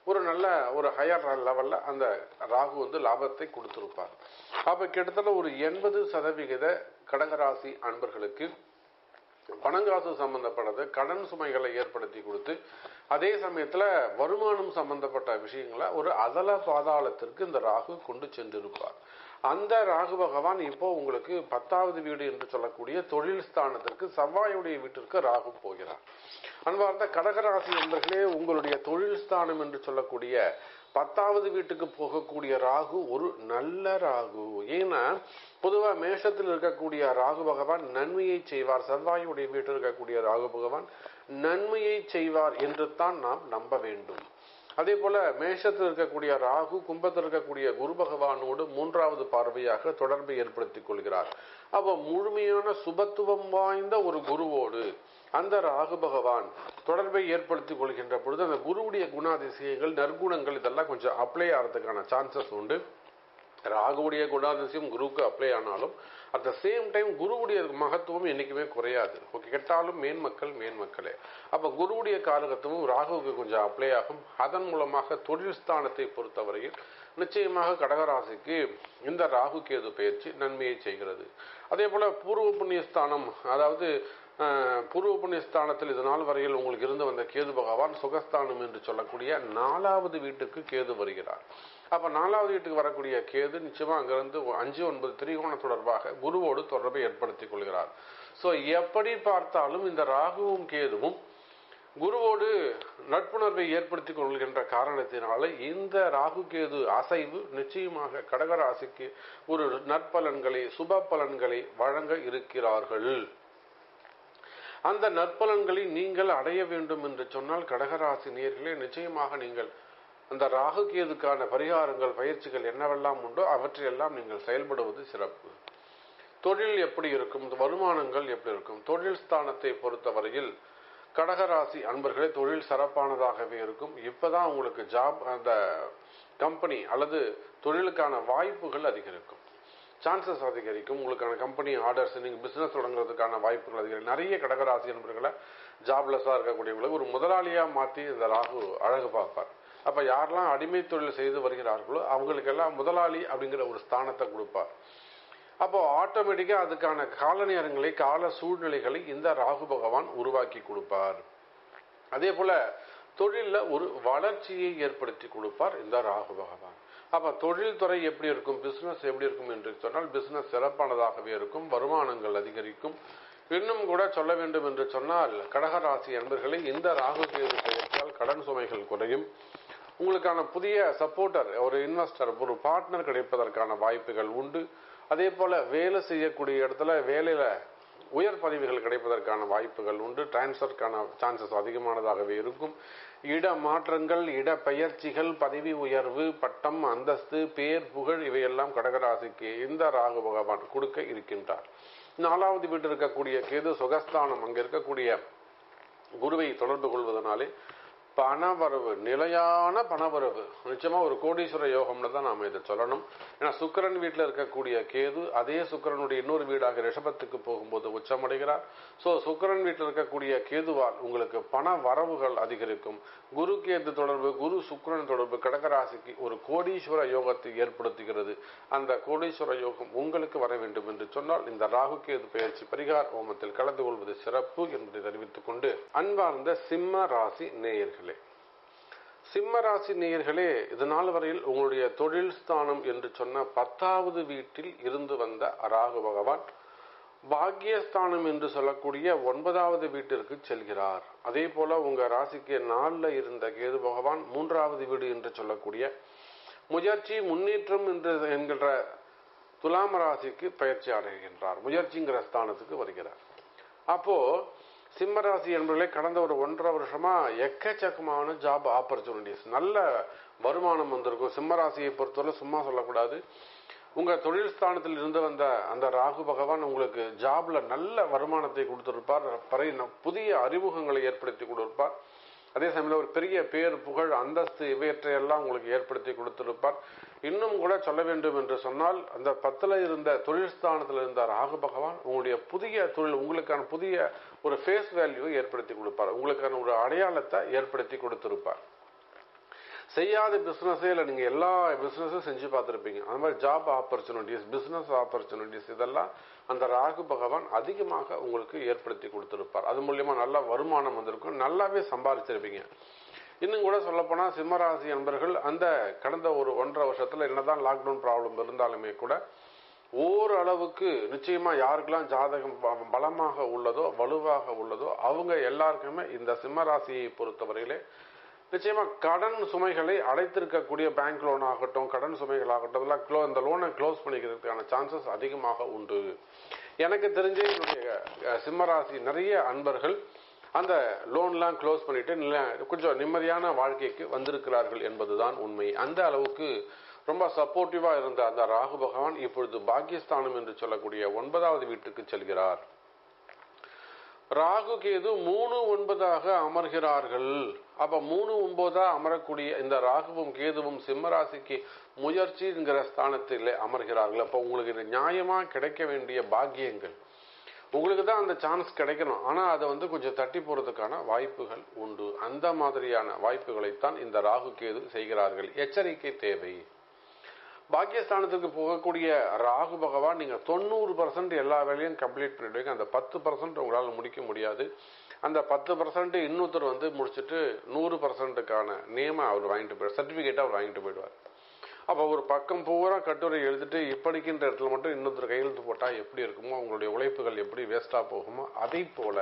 ஒரு நல்ல ஒரு ஹையர் லெவல்ல அந்த ராகு வந்து லாபத்தை கொடுத்திருப்பார் அப்ப கிட்டத்தட்ட ஒரு எண்பது சதவிகித கடகராசி அன்பர்களுக்கு பணங்காசு சம்பந்தப்பட்டது கடன் சுமைகளை ஏற்படுத்தி கொடுத்து அதே சமயத்துல வருமானம் சம்பந்தப்பட்ட விஷயங்களை ஒரு அதல பாதாளத்திற்கு இந்த ராகு கொண்டு சென்றிருப்பார் அந்த ராகு பகவான் இப்போ உங்களுக்கு பத்தாவது வீடு என்று சொல்லக்கூடிய தொழில் ஸ்தானத்திற்கு செவ்வாயுடைய வீட்டிற்கு ராகு போகிறார் அன்பார்ந்த கடகராசி என்பர்களே உங்களுடைய தொழில் ஸ்தானம் என்று சொல்லக்கூடிய பத்தாவது வீட்டுக்கு போகக்கூடிய ராகு ஒரு நல்ல ராகு ஏன்னா பொதுவா மேஷத்தில் இருக்கக்கூடிய ராகு பகவான் நன்மையை செய்வார் செவ்வாயுடைய வீட்டில் இருக்கக்கூடிய ராகு பகவான் நன்மையை செய்வார் என்று தான் நாம் நம்ப வேண்டும் அதே போல மேஷத்தில் இருக்கக்கூடிய ராகு கும்பத்தில் இருக்கக்கூடிய குரு பகவானோடு மூன்றாவது பார்வையாக தொடர்பை ஏற்படுத்திக் கொள்கிறார் அப்ப முழுமையான சுபத்துவம் வாய்ந்த ஒரு குருவோடு அந்த ராகு பகவான் தொடர்பை ஏற்படுத்திக் கொள்கின்ற பொழுது அந்த குருவுடைய குணாதிசயங்கள் நற்குணங்கள் இதெல்லாம் கொஞ்சம் அப்ளை ஆகிறதுக்கான சான்சஸ் உண்டு ராகுவுடைய குணாதிசயம் குருவுக்கு அப்ளை ஆனாலும் அட் த சேம் டைம் குருவுடைய மகத்துவம் என்னைக்குமே குறையாது ஓகே கெட்டாலும் மேன்மக்கள் மேன்மக்களே அப்ப குருவுடைய காரகத்துவம் ராகுவுக்கு கொஞ்சம் அப்ளை ஆகும் அதன் மூலமாக தொழில் ஸ்தானத்தை பொறுத்தவரையில் நிச்சயமாக கடகராசிக்கு இந்த ராகு கேது பயிற்சி நன்மையை செய்கிறது அதே போல பூர்வ புண்ணியஸ்தானம் அதாவது பூர்வ புண்ணியஸ்தானத்தில் இது நாள் வரையில் உங்களுக்கு இருந்து வந்த கேது பகவான் சுகஸ்தானம் என்று சொல்லக்கூடிய நாலாவது வீட்டுக்கு கேது வருகிறார் அப்ப நாலாவது வீட்டுக்கு வரக்கூடிய கேது நிச்சயமா அங்கிருந்து அஞ்சு ஒன்பது திரிகோண தொடர்பாக குருவோடு தொடர்பை ஏற்படுத்திக் கொள்கிறார் சோ எப்படி பார்த்தாலும் இந்த ராகுவும் கேதுவும் குருவோடு நட்புணர்வை ஏற்படுத்திக் கொள்கின்ற காரணத்தினால இந்த ராகு கேது அசைவு நிச்சயமாக கடகராசிக்கு ஒரு நற்பலன்களை சுப பலன்களை வழங்க இருக்கிறார்கள் அந்த நற்பலன்களை நீங்கள் அடைய வேண்டும் என்று சொன்னால் கடகராசி நேர்களே நிச்சயமாக நீங்கள் அந்த ராகு கேதுக்கான பரிகாரங்கள் பயிற்சிகள் என்னவெல்லாம் உண்டோ அவற்றையெல்லாம் நீங்கள் செயல்படுவது சிறப்பு தொழில் எப்படி இருக்கும் வருமானங்கள் எப்படி இருக்கும் தொழில் ஸ்தானத்தை பொறுத்தவரையில் கடகராசி அன்பர்களே தொழில் சிறப்பானதாகவே இருக்கும் இப்பதான் உங்களுக்கு ஜாப் அந்த கம்பெனி அல்லது தொழிலுக்கான வாய்ப்புகள் அதிகரிக்கும் சான்சஸ் அதிகரிக்கும் உங்களுக்கான கம்பெனி ஆர்டர்ஸ் நீங்கள் பிசினஸ் தொடங்குறதுக்கான வாய்ப்புகள் அதிகரிக்கும் நிறைய கடகராசி நண்பர்களை ஜாப்லெஸ்ஸாக இருக்கக்கூடியவங்களை ஒரு முதலாளியாக மாற்றி இந்த ராகு அழகு பார்ப்பார் அப்போ யாரெல்லாம் அடிமை தொழில் செய்து வருகிறார்களோ அவங்களுக்கெல்லாம் முதலாளி அப்படிங்கிற ஒரு ஸ்தானத்தை கொடுப்பார் அப்போ ஆட்டோமேட்டிக்காக அதுக்கான கால நேரங்களை கால சூழ்நிலைகளை இந்த ராகு பகவான் உருவாக்கி கொடுப்பார் அதே போல தொழிலில் ஒரு வளர்ச்சியை ஏற்படுத்தி கொடுப்பார் இந்த ராகு பகவான் அப்ப தொழில் துறை எப்படி இருக்கும் பிசினஸ் எப்படி இருக்கும் என்று சொன்னால் பிசினஸ் சிறப்பானதாகவே இருக்கும் வருமானங்கள் அதிகரிக்கும் இன்னும் கூட சொல்ல வேண்டும் என்று சொன்னால் கடகராசி என்பர்களை இந்த ராகு கேது பெயர்த்தால் கடன் சுமைகள் குறையும் உங்களுக்கான புதிய சப்போர்ட்டர் ஒரு இன்வெஸ்டர் ஒரு பார்ட்னர் கிடைப்பதற்கான வாய்ப்புகள் உண்டு அதே போல வேலை செய்யக்கூடிய இடத்துல வேலையில உயர் பதவிகள் கிடைப்பதற்கான வாய்ப்புகள் உண்டு டிரான்ஸ்ஃபருக்கான சான்சஸ் அதிகமானதாகவே இருக்கும் இட மாற்றங்கள் இட பெயர்ச்சிகள் பதவி உயர்வு பட்டம் அந்தஸ்து பேர் புகழ் இவையெல்லாம் கடகராசிக்கு இந்த ராகு பகவான் கொடுக்க இருக்கின்றார் நாலாவது வீட்டில் இருக்கக்கூடிய கேது சுகஸ்தானம் அங்க இருக்கக்கூடிய குருவை தொடர்பு கொள்வதனாலே பணவரவு நிலையான பணவரவு நிச்சயமா ஒரு கோடீஸ்வர யோகம்னு தான் நாம இதை சொல்லணும் ஏன்னா சுக்கரன் வீட்டில் இருக்கக்கூடிய கேது அதே சுக்கரனுடைய இன்னொரு வீடாக ரிஷபத்துக்கு போகும்போது உச்சமடைகிறார் சோ சுக்கரன் வீட்டில் இருக்கக்கூடிய கேதுவால் உங்களுக்கு பண வரவுகள் அதிகரிக்கும் குரு கேது தொடர்பு குரு சுக்கரன் தொடர்பு கடகராசிக்கு ஒரு கோடீஸ்வர யோகத்தை ஏற்படுத்துகிறது அந்த கோடீஸ்வர யோகம் உங்களுக்கு வர வேண்டும் என்று சொன்னால் இந்த ராகு கேது பயிற்சி பரிகார ஹோமத்தில் கலந்து கொள்வது சிறப்பு என்பதை தெரிவித்துக் கொண்டு அன்பார்ந்த சிம்ம ராசி நேயர்கள் சிம்ம ராசி நேயர்களே இது நாள் வரையில் உங்களுடைய தொழில் ஸ்தானம் என்று சொன்ன பத்தாவது வீட்டில் இருந்து வந்த ராகு பகவான் பாக்கியஸ்தானம் என்று சொல்லக்கூடிய ஒன்பதாவது வீட்டிற்கு செல்கிறார் அதே போல உங்க ராசிக்கு நாளில் இருந்த கேது பகவான் மூன்றாவது வீடு என்று சொல்லக்கூடிய முயற்சி முன்னேற்றம் என்று என்கின்ற துலாம் ராசிக்கு பயிற்சி அடைகின்றார் முயற்சிங்கிற ஸ்தானத்துக்கு வருகிறார் அப்போ சிம்மராசி என்பவர்களே கடந்த ஒரு ஒன்றரை வருஷமா எக்கச்சக்கமான ஜாப் ஆப்பர்ச்சுனிட்டிஸ் நல்ல வருமானம் வந்திருக்கும் சிம்மராசியை பொறுத்தவரை சும்மா சொல்லக்கூடாது உங்க தொழில் ஸ்தானத்தில் இருந்து வந்த அந்த ராகு பகவான் உங்களுக்கு ஜாப்ல நல்ல வருமானத்தை கொடுத்திருப்பார் பறை புதிய அறிமுகங்களை ஏற்படுத்தி கொடுப்பார் அதே சமயத்தில் ஒரு பெரிய பேர் புகழ் அந்தஸ்து இவற்றையெல்லாம் உங்களுக்கு ஏற்படுத்தி கொடுத்திருப்பார் இன்னும் கூட சொல்ல வேண்டும் என்று சொன்னால் அந்த பத்துல இருந்த தொழில் ஸ்தானத்தில் இருந்த ராகு பகவான் உங்களுடைய புதிய தொழில் உங்களுக்கான புதிய ஒரு ஃபேஸ் வேல்யூவை ஏற்படுத்தி கொடுப்பார் உங்களுக்கான ஒரு அடையாளத்தை ஏற்படுத்தி கொடுத்திருப்பார் செய்யாத பிசினஸே இல்லை நீங்க எல்லா பிசினஸும் செஞ்சு பார்த்துருப்பீங்க அந்த மாதிரி ஜாப் ஆப்பர்ச்சுனிட்டிஸ் பிசினஸ் ஆப்பர்ச்சுனிட்டிஸ் இதெல்லாம் அந்த ராகு பகவான் அதிகமாக உங்களுக்கு ஏற்படுத்தி கொடுத்திருப்பார் அது மூலியமா நல்ல வருமானம் வந்திருக்கும் நல்லாவே சம்பாதிச்சிருப்பீங்க இன்னும் கூட சொல்லப்போனா சிம்மராசி அன்பர்கள் அந்த கடந்த ஒரு ஒன்றரை வருஷத்துல என்னதான் லாக்டவுன் ப்ராப்ளம் இருந்தாலுமே கூட ஓரளவுக்கு நிச்சயமா யாருக்கெல்லாம் ஜாதகம் ப- பலமாக உள்ளதோ வலுவாக உள்ளதோ அவங்க எல்லாருக்குமே இந்த சிம்மராசியை பொறுத்தவரையிலே நிச்சயமா கடன் சுமைகளை அடைத்திருக்கக்கூடிய பேங்க் லோன் ஆகட்டும் கடன் சுமைகள் ஆகட்டும் இதெல்லாம் க்ளோ இந்த லோனை க்ளோஸ் பண்ணிக்கிறதுக்கான சான்சஸ் அதிகமாக உண்டு எனக்கு தெரிஞ்ச என்னுடைய அஹ், சிம்மராசி நிறைய அன்பர்கள் அந்த லோன்லாம் க்ளோஸ் பண்ணிட்டு நில- கொஞ்சம் நிம்மதியான வாழ்க்கைக்கு வந்திருக்கிறார்கள் என்பதுதான் உண்மை அந்த அளவுக்கு ரொம்ப சப்போர்ட்டிவா இருந்த அந்த ராகு பகவான் இப்பொழுது பாக்கியஸ்தானம் என்று சொல்லக்கூடிய ஒன்பதாவது வீட்டுக்கு செல்கிறார் ராகு கேது மூணு ஒன்பதாக அமர்கிறார்கள் அப்ப மூணு ஒன்பதா அமரக்கூடிய இந்த ராகுவும் கேதுவும் சிம்மராசிக்கு முயற்சிங்கிற ஸ்தானத்தில் அமர்கிறார்கள் அப்ப உங்களுக்கு இது நியாயமா கிடைக்க வேண்டிய பாக்கியங்கள் உங்களுக்கு தான் அந்த சான்ஸ் கிடைக்கணும் ஆனா அதை வந்து கொஞ்சம் தட்டி போறதுக்கான வாய்ப்புகள் உண்டு அந்த மாதிரியான வாய்ப்புகளைத்தான் இந்த ராகு கேது செய்கிறார்கள் எச்சரிக்கை தேவை பாக்கியஸ்தானத்துக்கு போகக்கூடிய ராகு பகவான் நீங்க தொண்ணூறு பர்சன்ட் எல்லா வேலையும் கம்ப்ளீட் பண்ணிடுவீங்க அந்த பத்து பர்சன்ட் உங்களால் முடிக்க முடியாது அந்த பத்து பர்சன்ட் இன்னொருத்தர் வந்து முடிச்சுட்டு நூறு பர்சன்ட்டுக்கான நேம அவர் வாங்கிட்டு போயிடுவார் சர்டிபிகேட் அவர் வாங்கிட்டு போயிடுவார் அப்போ ஒரு பக்கம் பூரா கட்டுரை எழுதிட்டு இப்படிக்கின்ற இடத்துல மட்டும் இன்னொருத்தர் கையெழுத்து போட்டா எப்படி இருக்குமோ உங்களுடைய உழைப்புகள் எப்படி வேஸ்டா போகுமோ அதை போல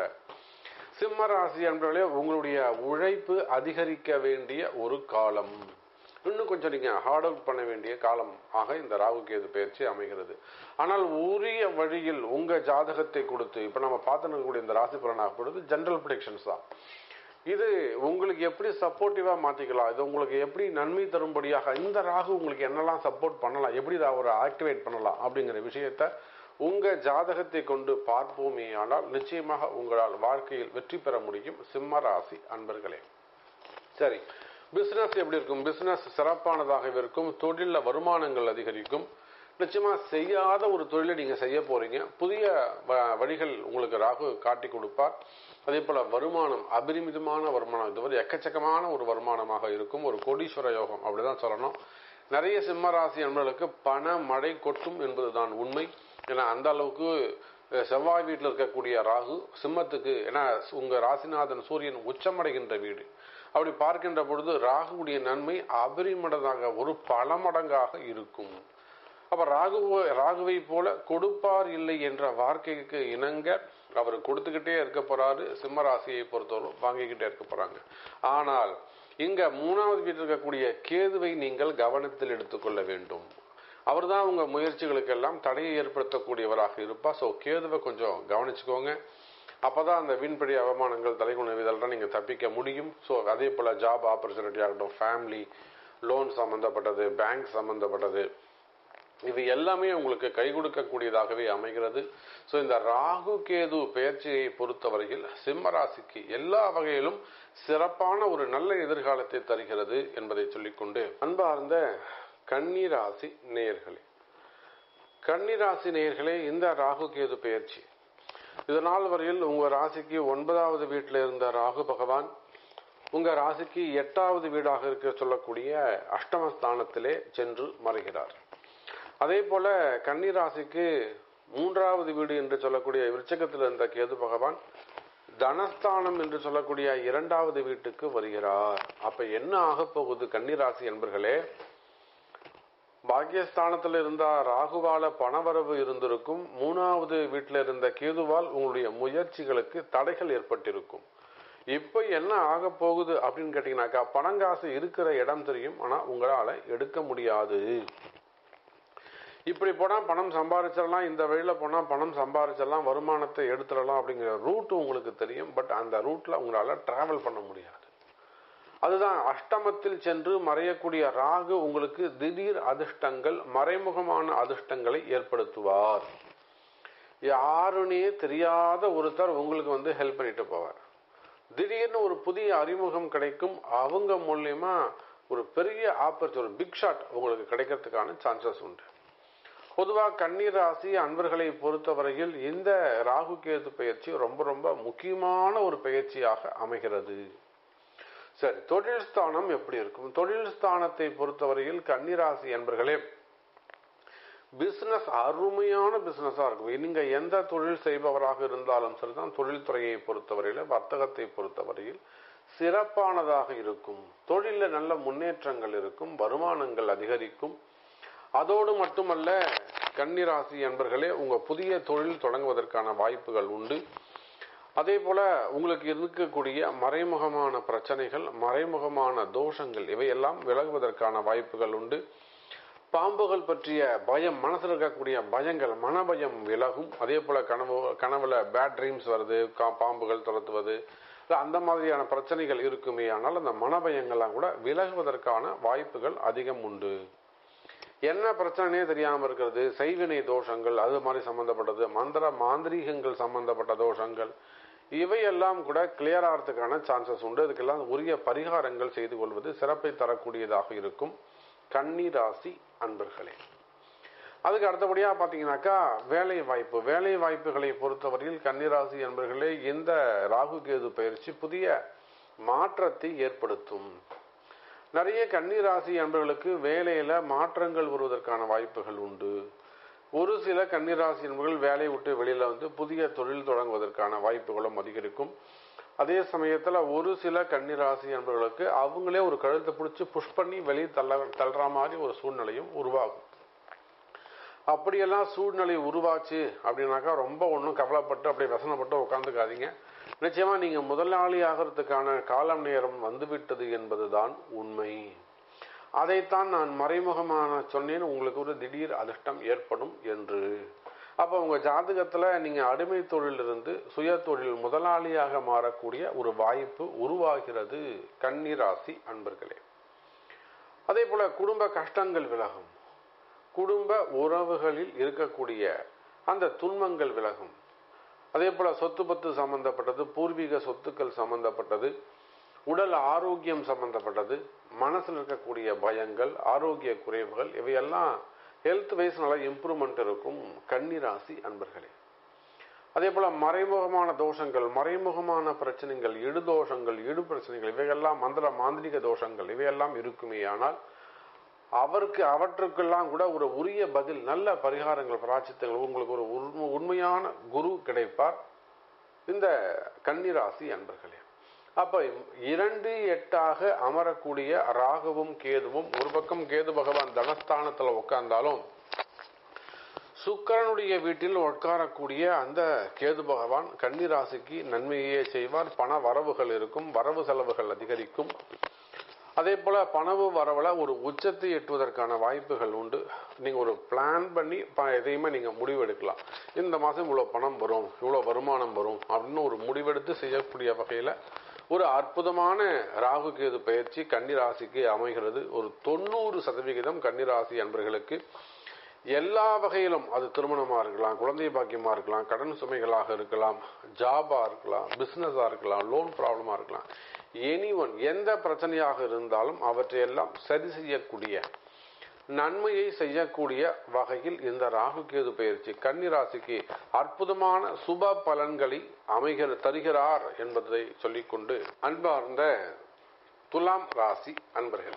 சிம்ம ராசி அன்பர்களே உங்களுடைய உழைப்பு அதிகரிக்க வேண்டிய ஒரு காலம் இன்னும் கொஞ்சம் நீங்க ஹார்ட் ஒர்க் பண்ண வேண்டிய காலம் ஆக இந்த ராகு கேது பயிற்சி அமைகிறது ஆனால் உரிய வழியில் உங்க ஜாதகத்தை கொடுத்து இப்ப நம்ம பார்த்து இருக்கக்கூடிய இந்த ராசி பலனாக பொழுது ஜெனரல் ப்ரிடிக்ஷன்ஸ் தான் இது உங்களுக்கு எப்படி சப்போர்ட்டிவா மாத்திக்கலாம் இது உங்களுக்கு எப்படி நன்மை தரும்படியாக இந்த ராகு உங்களுக்கு என்னெல்லாம் சப்போர்ட் பண்ணலாம் எப்படி இதை அவரை ஆக்டிவேட் பண்ணலாம் அப்படிங்கிற விஷயத்த உங்க ஜாதகத்தை கொண்டு பார்ப்போமே ஆனால் நிச்சயமாக உங்களால் வாழ்க்கையில் வெற்றி பெற முடியும் சிம்ம ராசி அன்பர்களே சரி பிசினஸ் எப்படி இருக்கும் பிசினஸ் சிறப்பானதாக இருக்கும் தொழில வருமானங்கள் அதிகரிக்கும் நிச்சயமா செய்யாத ஒரு தொழிலை நீங்க செய்ய போறீங்க புதிய வ- வழிகள் உங்களுக்கு ராகு காட்டி கொடுப்பார் அதே போல வருமானம் அபரிமிதமான வருமானம் இது வந்து எக்கச்சக்கமான ஒரு வருமானமாக இருக்கும் ஒரு கோடீஸ்வர யோகம் அப்படிதான் சொல்லணும் நிறைய சிம்ம ராசி அன்பர்களுக்கு பண மழை கொட்டும் என்பதுதான் உண்மை ஏன்னா அந்த அளவுக்கு அஹ், செவ்வாய் வீட்டில் இருக்கக்கூடிய ராகு சிம்மத்துக்கு ஏன்னா உங்க ராசிநாதன் சூரியன் உச்சமடைகின்ற வீடு அப்படி பார்க்கின்ற பொழுது ராகுவுடைய நன்மை அபரிமடதாக ஒரு பல மடங்காக இருக்கும் அப்ப ராகு ராகுவை போல கொடுப்பார் இல்லை என்ற வார்த்தைக்கு இணங்க அவர் கொடுத்துக்கிட்டே இருக்க போறாரு சிம்ம ராசியை பொறுத்தவரை வாங்கிக்கிட்டே இருக்க போறாங்க ஆனால் இங்க மூணாவது வீட்டில் இருக்கக்கூடிய கேதுவை நீங்கள் கவனத்தில் எடுத்துக்கொள்ள வேண்டும் அவர்தான் உங்க முயற்சிகளுக்கெல்லாம் தடையை ஏற்படுத்தக்கூடியவராக இருப்பா சோ கேதுவை கொஞ்சம் கவனிச்சுக்கோங்க அப்பதான் அந்த வீண்படி அவமானங்கள் தலைகுணம் இதெல்லாம் நீங்க தப்பிக்க முடியும் ஸோ அதே போல ஜாப் ஆப்பர்ச்சுனிட்டி ஆகட்டும் ஃபேமிலி லோன் சம்பந்தப்பட்டது பேங்க் சம்பந்தப்பட்டது இது எல்லாமே உங்களுக்கு கை கொடுக்கக்கூடியதாகவே அமைகிறது ஸோ இந்த ராகு கேது பெயர்ச்சியை பொறுத்தவரையில் சிம்ம ராசிக்கு எல்லா வகையிலும் சிறப்பான ஒரு நல்ல எதிர்காலத்தை தருகிறது என்பதை சொல்லிக்கொண்டு அன்பார்ந்த கன்னிராசி நேயர்களே கன்னிராசி நேயர்களே இந்த ராகு கேது பெயர்ச்சி இது நாள் வரையில் உங்க ராசிக்கு ஒன்பதாவது வீட்டில் இருந்த ராகு பகவான் உங்க ராசிக்கு எட்டாவது வீடாக இருக்க சொல்லக்கூடிய அஷ்டமஸ்தானத்திலே சென்று மறைகிறார் அதே போல கன்னி ராசிக்கு மூன்றாவது வீடு என்று சொல்லக்கூடிய விருச்சகத்தில் இருந்த கேது பகவான் தனஸ்தானம் என்று சொல்லக்கூடிய இரண்டாவது வீட்டுக்கு வருகிறார் அப்ப என்ன ஆக போகுது கன்னிராசி என்பர்களே பாக்கியஸ்தானத்தில் இருந்த ராகுவால பணவரவு இருந்திருக்கும் மூணாவது வீட்டில் இருந்த கேதுவால் உங்களுடைய முயற்சிகளுக்கு தடைகள் ஏற்பட்டிருக்கும் இப்ப என்ன ஆக போகுது அப்படின்னு கேட்டீங்கன்னாக்கா பணங்காசு இருக்கிற இடம் தெரியும் ஆனா உங்களால எடுக்க முடியாது இப்படி போனா பணம் சம்பாதிச்சிடலாம் இந்த வழியில போனா பணம் சம்பாதிச்சிடலாம் வருமானத்தை எடுத்துடலாம் அப்படிங்கிற ரூட் உங்களுக்கு தெரியும் பட் அந்த ரூட்ல உங்களால டிராவல் பண்ண முடியாது அதுதான் அஷ்டமத்தில் சென்று மறையக்கூடிய ராகு உங்களுக்கு திடீர் அதிர்ஷ்டங்கள் மறைமுகமான அதிர்ஷ்டங்களை ஏற்படுத்துவார் யாருன்னே தெரியாத ஒருத்தர் உங்களுக்கு வந்து ஹெல்ப் பண்ணிட்டு போவார் திடீர்னு ஒரு புதிய அறிமுகம் கிடைக்கும் அவங்க மூலியமா ஒரு பெரிய ஆப்பர்ச்சு ஒரு பிக் ஷாட் உங்களுக்கு கிடைக்கிறதுக்கான சான்சஸ் உண்டு பொதுவாக கன்னீர் ராசி அன்பர்களை பொறுத்தவரையில் இந்த ராகு கேது பயிற்சி ரொம்ப ரொம்ப முக்கியமான ஒரு பயிற்சியாக அமைகிறது சரி தொழில் ஸ்தானம் எப்படி இருக்கும் தொழில் ஸ்தானத்தை பொறுத்தவரையில் கன்னிராசி என்பர்களே பிசினஸ் அருமையான பிசினஸா இருக்கும் நீங்க எந்த தொழில் செய்பவராக இருந்தாலும் சரிதான் தொழில்துறையை பொறுத்தவரையில் வர்த்தகத்தை பொறுத்தவரையில் சிறப்பானதாக இருக்கும் தொழிலில் நல்ல முன்னேற்றங்கள் இருக்கும் வருமானங்கள் அதிகரிக்கும் அதோடு மட்டுமல்ல கன்னிராசி என்பர்களே உங்க புதிய தொழில் தொடங்குவதற்கான வாய்ப்புகள் உண்டு அதே போல உங்களுக்கு இருக்கக்கூடிய மறைமுகமான பிரச்சனைகள் மறைமுகமான தோஷங்கள் இவையெல்லாம் விலகுவதற்கான வாய்ப்புகள் உண்டு பாம்புகள் பற்றிய பயம் மனசில் இருக்கக்கூடிய பயங்கள் மனபயம் விலகும் அதே போல கனவு கனவுல பேட் ட்ரீம்ஸ் வருது கா- பாம்புகள் துரத்துவது இல்ல அந்த மாதிரியான பிரச்சனைகள் இருக்குமே ஆனால் அந்த மனபயங்கள்லாம் கூட விலகுவதற்கான வாய்ப்புகள் அதிகம் உண்டு என்ன பிரச்சனையே தெரியாம இருக்கிறது செய்வினை தோஷங்கள் அது மாதிரி சம்பந்தப்பட்டது மந்திர மாந்திரீகங்கள் சம்பந்தப்பட்ட தோஷங்கள் இவையெல்லாம் கூட கிளியர் ஆகிறதுக்கான சான்சஸ் உண்டு அதுக்கெல்லாம் உரிய பரிகாரங்கள் செய்து கொள்வது சிறப்பை தரக்கூடியதாக இருக்கும் கன்னி ராசி அன்பர்களே அதுக்கு அடுத்தபடியா பாத்தீங்கன்னாக்கா வேலை வாய்ப்பு வேலை வாய்ப்புகளை பொறுத்தவரையில் கன்னிராசி என்பர்களே இந்த ராகு கேது பயிற்சி புதிய மாற்றத்தை ஏற்படுத்தும் நிறைய கன்னிராசி அன்பர்களுக்கு வேலையில மாற்றங்கள் வருவதற்கான வாய்ப்புகள் உண்டு ஒரு சில கன்னிராசி என்பவர்கள் வேலையை விட்டு வெளியில வந்து புதிய தொழில் தொடங்குவதற்கான வாய்ப்புகளும் அதிகரிக்கும் அதே சமயத்துல ஒரு சில கன்னிராசி என்பவர்களுக்கு அவங்களே ஒரு கழுத்தை பிடிச்சி புஷ் பண்ணி வெளியே தள்ள தள்ளுற மாதிரி ஒரு சூழ்நிலையும் உருவாகும் அப்படியெல்லாம் சூழ்நிலை உருவாச்சு அப்படின்னாக்கா ரொம்ப ஒன்றும் கவலைப்பட்டு அப்படியே வசனப்பட்டு உட்காந்துக்காதீங்க நிச்சயமா நீங்க முதலாளி ஆகிறதுக்கான காலம் நேரம் வந்துவிட்டது என்பதுதான் உண்மை அதைத்தான் நான் மறைமுகமான சொன்னேன் உங்களுக்கு ஒரு திடீர் அதிர்ஷ்டம் ஏற்படும் என்று அப்போ உங்க ஜாதகத்துல நீங்க அடிமை தொழிலிருந்து சுய தொழில் முதலாளியாக மாறக்கூடிய ஒரு வாய்ப்பு உருவாகிறது கன்னிராசி அன்பர்களே அதே போல குடும்ப கஷ்டங்கள் விலகும் குடும்ப உறவுகளில் இருக்கக்கூடிய அந்த துன்பங்கள் விலகும் அதே போல சொத்து பத்து சம்பந்தப்பட்டது பூர்வீக சொத்துக்கள் சம்பந்தப்பட்டது உடல் ஆரோக்கியம் சம்பந்தப்பட்டது மனசில் இருக்கக்கூடிய பயங்கள் ஆரோக்கிய குறைவுகள் இவையெல்லாம் ஹெல்த் வைஸ் நல்ல இம்ப்ரூவ்மெண்ட் இருக்கும் கன்னிராசி அன்பர்களே அதே போல மறைமுகமான தோஷங்கள் மறைமுகமான பிரச்சனைகள் இடு தோஷங்கள் இடு பிரச்சனைகள் இவையெல்லாம் மந்திர மாந்திரிக தோஷங்கள் இவையெல்லாம் இருக்குமே ஆனால் அவருக்கு அவற்றுக்கெல்லாம் கூட ஒரு உரிய பதில் நல்ல பரிகாரங்கள் பிராச்சித்தங்கள் உங்களுக்கு ஒரு உண்மை- உண்மையான குரு கிடைப்பார் இந்த கன்னிராசி அன்பர்களே அப்ப இரண்டு எட்டாக அமரக்கூடிய ராகுவும் கேதுவும் ஒரு பக்கம் கேது பகவான் தனஸ்தானத்துல உட்கார்ந்தாலும் சுக்கிரனுடைய வீட்டில் உட்காரக்கூடிய அந்த கேது பகவான் கன்னிராசிக்கு நன்மையே செய்வார் பண வரவுகள் இருக்கும் வரவு செலவுகள் அதிகரிக்கும் அதே போல பணவு வரவுல ஒரு உச்சத்தை எட்டுவதற்கான வாய்ப்புகள் உண்டு நீங்க ஒரு பிளான் பண்ணி ப- எதையுமே நீங்க முடிவெடுக்கலாம் இந்த மாசம் இவ்வளவு பணம் வரும் இவ்வளவு வருமானம் வரும் அப்படின்னு ஒரு முடிவெடுத்து செய்யக்கூடிய வகையில ஒரு அற்புதமான ராகு கேது பயிற்சி கன்னிராசிக்கு அமைகிறது ஒரு தொண்ணூறு சதவிகிதம் கன்னிராசி அன்பர்களுக்கு எல்லா வகையிலும் அது திருமணமா இருக்கலாம் குழந்தை பாக்கியமா இருக்கலாம் கடன் சுமைகளாக இருக்கலாம் ஜாபா இருக்கலாம் பிசினஸா இருக்கலாம் லோன் ப்ராப்ளமா இருக்கலாம் எனி ஒன் எந்த பிரச்சனையாக இருந்தாலும் அவற்றையெல்லாம் சரி செய்யக்கூடிய நன்மையை செய்யக்கூடிய வகையில் இந்த ராகு கேது பயிற்சி கன்னிராசிக்கு அற்புதமான சுப பலன்களை அமைகிற தருகிறார் என்பதை சொல்லிக்கொண்டு அன்பார்ந்த துலாம் ராசி அன்பர்களே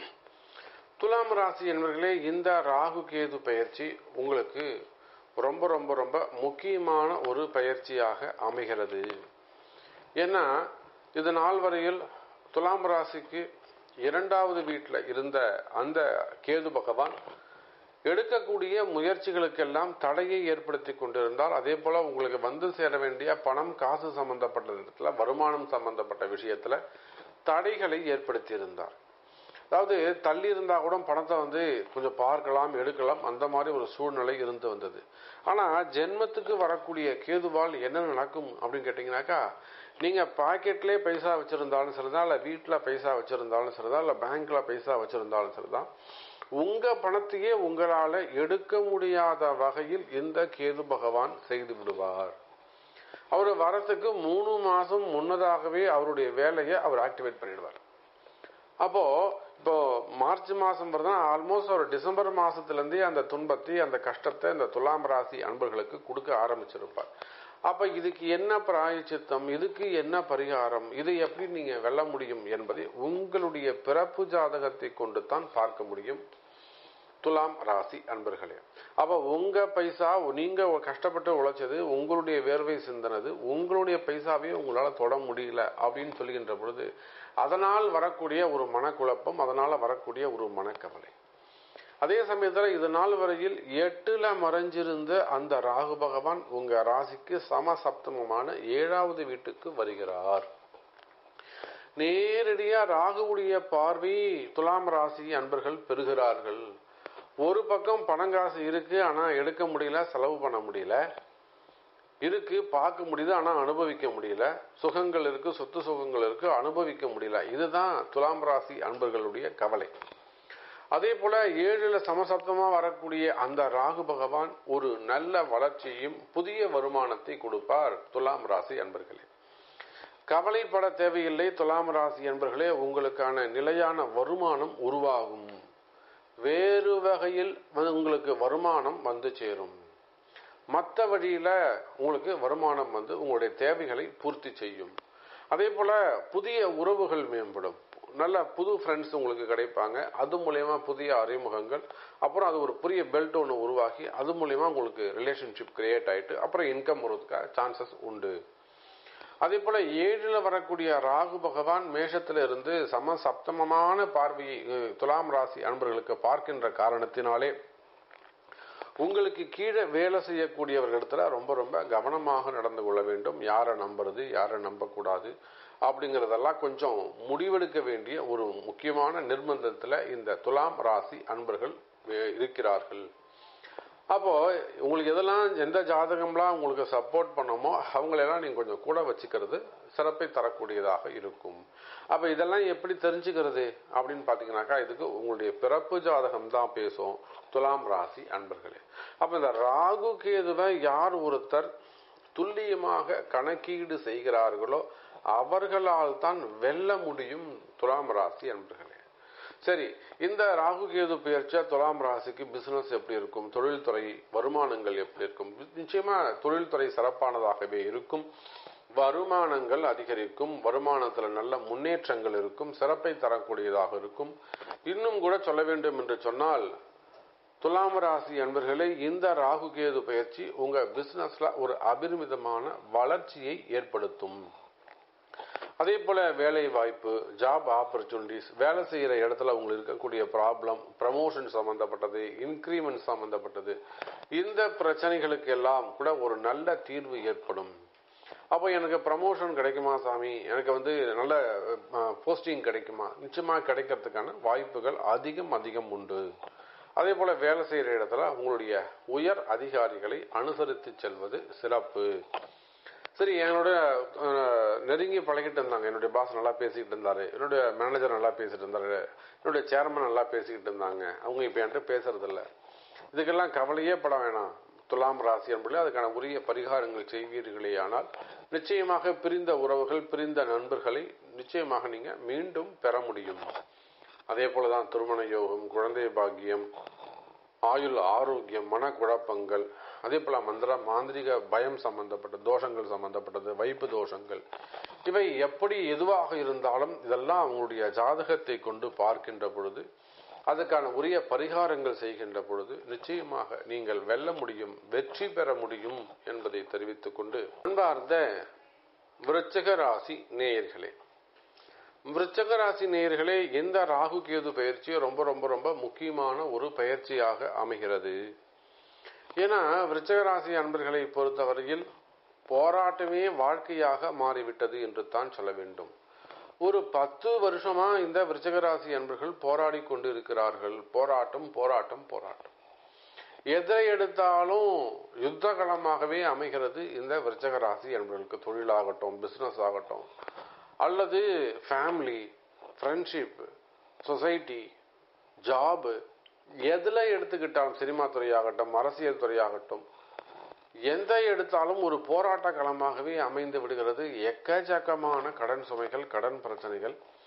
துலாம் ராசி என்பர்களே இந்த ராகு கேது பயிற்சி உங்களுக்கு ரொம்ப ரொம்ப ரொம்ப முக்கியமான ஒரு பயிற்சியாக அமைகிறது ஏன்னா இது நாள் வரையில் துலாம் ராசிக்கு இரண்டாவது வீட்டில் இருந்த அந்த கேது பகவான் எடுக்கக்கூடிய முயற்சிகளுக்கெல்லாம் தடையை ஏற்படுத்தி கொண்டிருந்தால் அதே போல உங்களுக்கு வந்து சேர வேண்டிய பணம் காசு சம்பந்தப்பட்ட இடத்துல வருமானம் சம்பந்தப்பட்ட விஷயத்துல தடைகளை ஏற்படுத்தி இருந்தார் அதாவது தள்ளி இருந்தா கூட பணத்தை வந்து கொஞ்சம் பார்க்கலாம் எடுக்கலாம் அந்த மாதிரி ஒரு சூழ்நிலை இருந்து வந்தது ஆனா ஜென்மத்துக்கு வரக்கூடிய கேதுவால் என்ன நடக்கும் அப்படின்னு கேட்டீங்கன்னாக்கா நீங்க பாக்கெட்லயே பைசா வச்சிருந்தாலும் சரிதான் இல்ல வீட்டுல பைசா வச்சிருந்தாலும் சரிதான் இல்ல பேங்க்ல பைசா வச்சிருந்தாலும் சரிதான் உங்க பணத்தையே உங்களால எடுக்க முடியாத வகையில் இந்த கேது பகவான் செய்து விடுவார் அவர் வரத்துக்கு மூணு மாசம் முன்னதாகவே அவருடைய வேலையை அவர் ஆக்டிவேட் பண்ணிடுவார் அப்போ இப்போ மார்ச் மாசம் வருதுன்னா ஆல்மோஸ்ட் ஒரு டிசம்பர் மாசத்துலேருந்தே அந்த துன்பத்தை அந்த கஷ்டத்தை இந்த துலாம் ராசி அன்பர்களுக்கு கொடுக்க ஆரம்பிச்சிருப்பார் அப்ப இதுக்கு என்ன பிராயச்சித்தம் இதுக்கு என்ன பரிகாரம் இது எப்படி நீங்க வெல்ல முடியும் என்பதை உங்களுடைய பிறப்பு ஜாதகத்தை கொண்டு தான் பார்க்க முடியும் துலாம் ராசி அன்பர்களே அப்ப உங்க பைசா நீங்க கஷ்டப்பட்டு உழைச்சது உங்களுடைய வேர்வை சிந்தனது உங்களுடைய பைசாவையும் உங்களால தொட முடியல அப்படின்னு சொல்லுகின்ற பொழுது அதனால் வரக்கூடிய ஒரு மனக்குழப்பம் அதனால வரக்கூடிய ஒரு மனக்கவலை அதே சமயத்தில் இது நாள் வரையில் எட்டுல மறைஞ்சிருந்த அந்த ராகு பகவான் உங்க ராசிக்கு சமசப்தமமான ஏழாவது வீட்டுக்கு வருகிறார் நேரடியா ராகுவுடைய பார்வை துலாம் ராசி அன்பர்கள் பெறுகிறார்கள் ஒரு பக்கம் பணங்காசு இருக்கு ஆனா எடுக்க முடியல செலவு பண்ண முடியல இருக்கு பார்க்க முடியுது ஆனா அனுபவிக்க முடியல சுகங்கள் இருக்கு சொத்து சுகங்கள் இருக்கு அனுபவிக்க முடியல இதுதான் துலாம் ராசி அன்பர்களுடைய கவலை அதே போல ஏழுல சமசப்தமா வரக்கூடிய அந்த ராகு பகவான் ஒரு நல்ல வளர்ச்சியும் புதிய வருமானத்தை கொடுப்பார் துலாம் ராசி அன்பர்களே கவலைப்பட தேவையில்லை துலாம் ராசி அன்பர்களே உங்களுக்கான நிலையான வருமானம் உருவாகும் வேறு வகையில் உங்களுக்கு வருமானம் வந்து சேரும் மற்ற வழியில உங்களுக்கு வருமானம் வந்து உங்களுடைய தேவைகளை பூர்த்தி செய்யும் அதே போல புதிய உறவுகள் மேம்படும் நல்ல புது ஃப்ரெண்ட்ஸ் உங்களுக்கு கிடைப்பாங்க அது மூலயமா புதிய அறிமுகங்கள் அப்புறம் அது ஒரு புதிய பெல்ட் ஒன்று உருவாகி அது மூலயமா உங்களுக்கு ரிலேஷன்ஷிப் கிரியேட் ஆயிட்டு அப்புறம் இன்கம் வருவதுக்காக சான்சஸ் உண்டு அதே போல ஏழுல வரக்கூடிய ராகு பகவான் மேஷத்துல இருந்து சம சப்தமமான பார்வையை துலாம் ராசி அன்பர்களுக்கு பார்க்கின்ற காரணத்தினாலே உங்களுக்கு கீழே வேலை செய்யக்கூடியவர்களிடத்துல ரொம்ப ரொம்ப கவனமாக நடந்து கொள்ள வேண்டும் யாரை நம்புறது யாரை நம்பக்கூடாது அப்படிங்கிறதெல்லாம் கொஞ்சம் முடிவெடுக்க வேண்டிய ஒரு முக்கியமான நிர்பந்தத்தில் இந்த துலாம் ராசி அன்பர்கள் இருக்கிறார்கள் அப்போ உங்களுக்கு எதெல்லாம் எந்த ஜாதகம்லாம் உங்களுக்கு சப்போர்ட் பண்ணமோ அவங்களெல்லாம் நீங்க கொஞ்சம் கூட வச்சுக்கிறது சிறப்பை தரக்கூடியதாக இருக்கும் அப்ப இதெல்லாம் எப்படி தெரிஞ்சுக்கிறது அப்படின்னு பாத்தீங்கன்னாக்கா இதுக்கு உங்களுடைய பிறப்பு ஜாதகம் தான் பேசும் துலாம் ராசி அன்பர்களே அப்ப இந்த ராகு கேதுவை யார் ஒருத்தர் துல்லியமாக கணக்கீடு செய்கிறார்களோ அவர்களால் தான் வெல்ல முடியும் துலாம் ராசி அன்பர்களே சரி இந்த ராகு கேது பெயர்ச்சியா துலாம் ராசிக்கு பிசினஸ் எப்படி இருக்கும் தொழில்துறை வருமானங்கள் எப்படி இருக்கும் நிச்சயமா தொழில்துறை சிறப்பானதாகவே இருக்கும் வருமானங்கள் அதிகரிக்கும் வருமானத்துல நல்ல முன்னேற்றங்கள் இருக்கும் சிறப்பை தரக்கூடியதாக இருக்கும் இன்னும் கூட சொல்ல வேண்டும் என்று சொன்னால் துலாம் ராசி அன்பர்களே இந்த ராகு கேது பயிற்சி உங்க பிசினஸ்ல ஒரு அபரிமிதமான வளர்ச்சியை ஏற்படுத்தும் அதே போல வேலை வாய்ப்பு ஜாப் ஆப்பர்ச்சுனிட்டிஸ் வேலை செய்யற இடத்துல உங்களுக்கு இருக்கக்கூடிய ப்ராப்ளம் ப்ரமோஷன் சம்பந்தப்பட்டது இன்க்ரிமெண்ட் சம்பந்தப்பட்டது இந்த பிரச்சனைகளுக்கு எல்லாம் கூட ஒரு நல்ல தீர்வு ஏற்படும் அப்போ எனக்கு ப்ரமோஷன் கிடைக்குமா சாமி எனக்கு வந்து நல்ல போஸ்டிங் கிடைக்குமா நிச்சயமா கிடைக்கிறதுக்கான வாய்ப்புகள் அதிகம் அதிகம் உண்டு அதே போல வேலை செய்யற இடத்துல உங்களுடைய உயர் அதிகாரிகளை அனுசரித்து செல்வது சிறப்பு சரி என்னோட நெருங்கி பழகிட்டு இருந்தாங்க என்னுடைய பாஸ் நல்லா பேசிக்கிட்டு இருந்தாரு என்னுடைய மேனேஜர் நல்லா பேசிட்டு இருந்தாரு என்னுடைய சேர்மன் நல்லா பேசிக்கிட்டு இருந்தாங்க அவங்க இப்ப என்கிட்ட பேசுறது இல்ல இதுக்கெல்லாம் கவலையே பட வேணாம் துலாம் ராசி என்பது அதுக்கான உரிய பரிகாரங்கள் செய்வீர்களே ஆனால் நிச்சயமாக பிரிந்த உறவுகள் பிரிந்த நண்பர்களை நிச்சயமாக நீங்க மீண்டும் பெற முடியும் அதே போலதான் திருமண யோகம் குழந்தை பாக்கியம் ஆயுள் ஆரோக்கியம் மனக்குழப்பங்கள் அதே போல மந்திர மாந்திரிக பயம் சம்பந்தப்பட்ட தோஷங்கள் சம்பந்தப்பட்டது வைப்பு தோஷங்கள் இவை எப்படி எதுவாக இருந்தாலும் இதெல்லாம் அவங்களுடைய ஜாதகத்தை கொண்டு பார்க்கின்ற பொழுது அதுக்கான உரிய பரிகாரங்கள் செய்கின்ற பொழுது நிச்சயமாக நீங்கள் வெல்ல முடியும் வெற்றி பெற முடியும் என்பதை தெரிவித்துக் கொண்டு அன்பார்ந்த விருச்சக ராசி நேயர்களே விருச்சக ராசி நேயர்களே எந்த ராகு கேது பயிற்சியும் ரொம்ப ரொம்ப ரொம்ப முக்கியமான ஒரு பயிற்சியாக அமைகிறது ஏன்னா விருச்சக ராசி அன்பர்களை பொறுத்தவரையில் போராட்டமே வாழ்க்கையாக மாறிவிட்டது என்று தான் சொல்ல வேண்டும் ஒரு பத்து வருஷமா இந்த விருச்சக ராசி அன்பர்கள் போராடி கொண்டு இருக்கிறார்கள் போராட்டம் போராட்டம் போராட்டம் எதை எடுத்தாலும் யுத்த களமாகவே அமைகிறது இந்த விருச்சக ராசி அன்பர்களுக்கு தொழிலாகட்டும் பிசினஸ் ஆகட்டும் அல்லது ஃபேமிலி ஃப்ரெண்ட்ஷிப் சொசைட்டி ஜாபு எதுல எடுத்துக்கிட்டாலும் சினிமா துறையாகட்டும் அரசியல் துறையாகட்டும் எந்த எடுத்தாலும் ஒரு போராட்ட களமாகவே அமைந்து விடுகிறது எக்கச்சக்கமான கடன் சுமைகள் கடன் பிரச்சனைகள்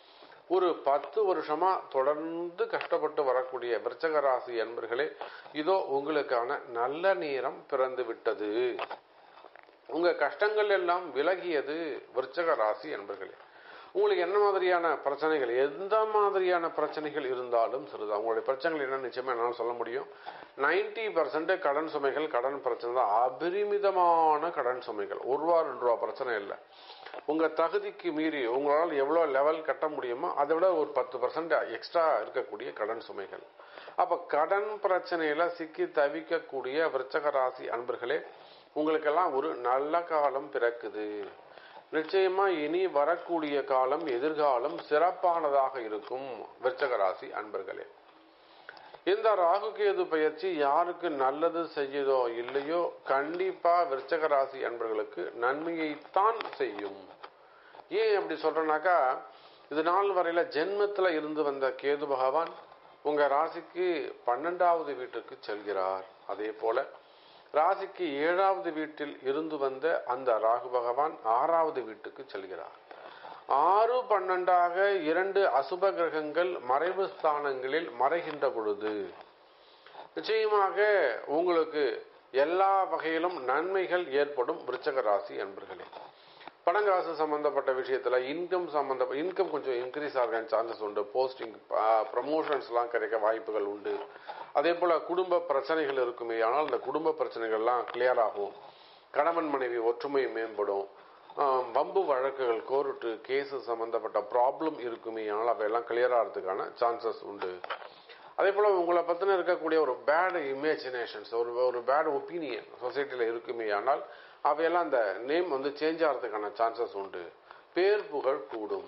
ஒரு பத்து வருஷமா தொடர்ந்து கஷ்டப்பட்டு வரக்கூடிய விருச்சக ராசி அன்பர்களே இதோ உங்களுக்கான நல்ல நேரம் பிறந்து விட்டது உங்க கஷ்டங்கள் எல்லாம் விலகியது விருச்சக ராசி அன்பர்களே உங்களுக்கு என்ன மாதிரியான பிரச்சனைகள் எந்த மாதிரியான பிரச்சனைகள் இருந்தாலும் சரிதான் உங்களுடைய பிரச்சனைகள் என்ன நிச்சயமா என்னால் சொல்ல முடியும் நைன்டி பர்சன்ட் கடன் சுமைகள் கடன் பிரச்சனை தான் அபரிமிதமான கடன் சுமைகள் ஒரு ரூபா ரெண்டு ரூபா பிரச்சனை இல்லை உங்க தகுதிக்கு மீறி உங்களால் எவ்வளவு லெவல் கட்ட முடியுமோ அதை விட ஒரு பத்து பர்சன்ட் எக்ஸ்ட்ரா இருக்கக்கூடிய கடன் சுமைகள் அப்ப கடன் பிரச்சனையில சிக்கி தவிக்கக்கூடிய விருச்சக ராசி அன்பர்களே உங்களுக்கெல்லாம் ஒரு நல்ல காலம் பிறக்குது நிச்சயமா இனி வரக்கூடிய காலம் எதிர்காலம் சிறப்பானதாக இருக்கும் விருச்சக ராசி அன்பர்களே இந்த ராகு கேது பயிற்சி யாருக்கு நல்லது செய்யுதோ இல்லையோ கண்டிப்பா விருச்சக ராசி அன்பர்களுக்கு நன்மையைத்தான் செய்யும் ஏன் அப்படி சொல்றேனாக்கா இது நாள் வரையில ஜென்மத்துல இருந்து வந்த கேது பகவான் உங்க ராசிக்கு பன்னெண்டாவது வீட்டுக்கு செல்கிறார் அதே போல ராசிக்கு ஏழாவது வீட்டில் இருந்து வந்த அந்த ராகு பகவான் ஆறாவது வீட்டுக்கு செல்கிறார் ஆறு பன்னெண்டாக இரண்டு அசுப கிரகங்கள் மறைவு ஸ்தானங்களில் மறைகின்ற பொழுது நிச்சயமாக உங்களுக்கு எல்லா வகையிலும் நன்மைகள் ஏற்படும் விருச்சக ராசி அன்பர்களே பணங்காசு சம்பந்தப்பட்ட விஷயத்துல இன்கம் சம்பந்த இன்கம் கொஞ்சம் இன்க்ரீஸ் ஆக சான்சஸ் உண்டு போஸ்டிங் ப்ரமோஷன்ஸ்லாம் கிடைக்க வாய்ப்புகள் உண்டு அதே போல குடும்ப பிரச்சனைகள் இருக்குமே ஆனால் அந்த குடும்ப பிரச்சனைகள்லாம் கிளியர் ஆகும் கணவன் மனைவி ஒற்றுமை மேம்படும் வம்பு வழக்குகள் கோர்ட்டு கேஸு சம்பந்தப்பட்ட ப்ராப்ளம் இருக்குமே ஆனால் அவையெல்லாம் கிளியர் ஆகிறதுக்கான சான்சஸ் உண்டு அதே போல உங்களை பத்தின இருக்கக்கூடிய ஒரு பேட் இமேஜினேஷன்ஸ் ஒரு ஒரு பேட் ஒப்பீனியன் சொசைட்டில இருக்குமே ஆனால் அவையெல்லாம் அந்த நேம் வந்து சேஞ்ச் ஆகிறதுக்கான சான்சஸ் உண்டு பேர் புகழ் கூடும்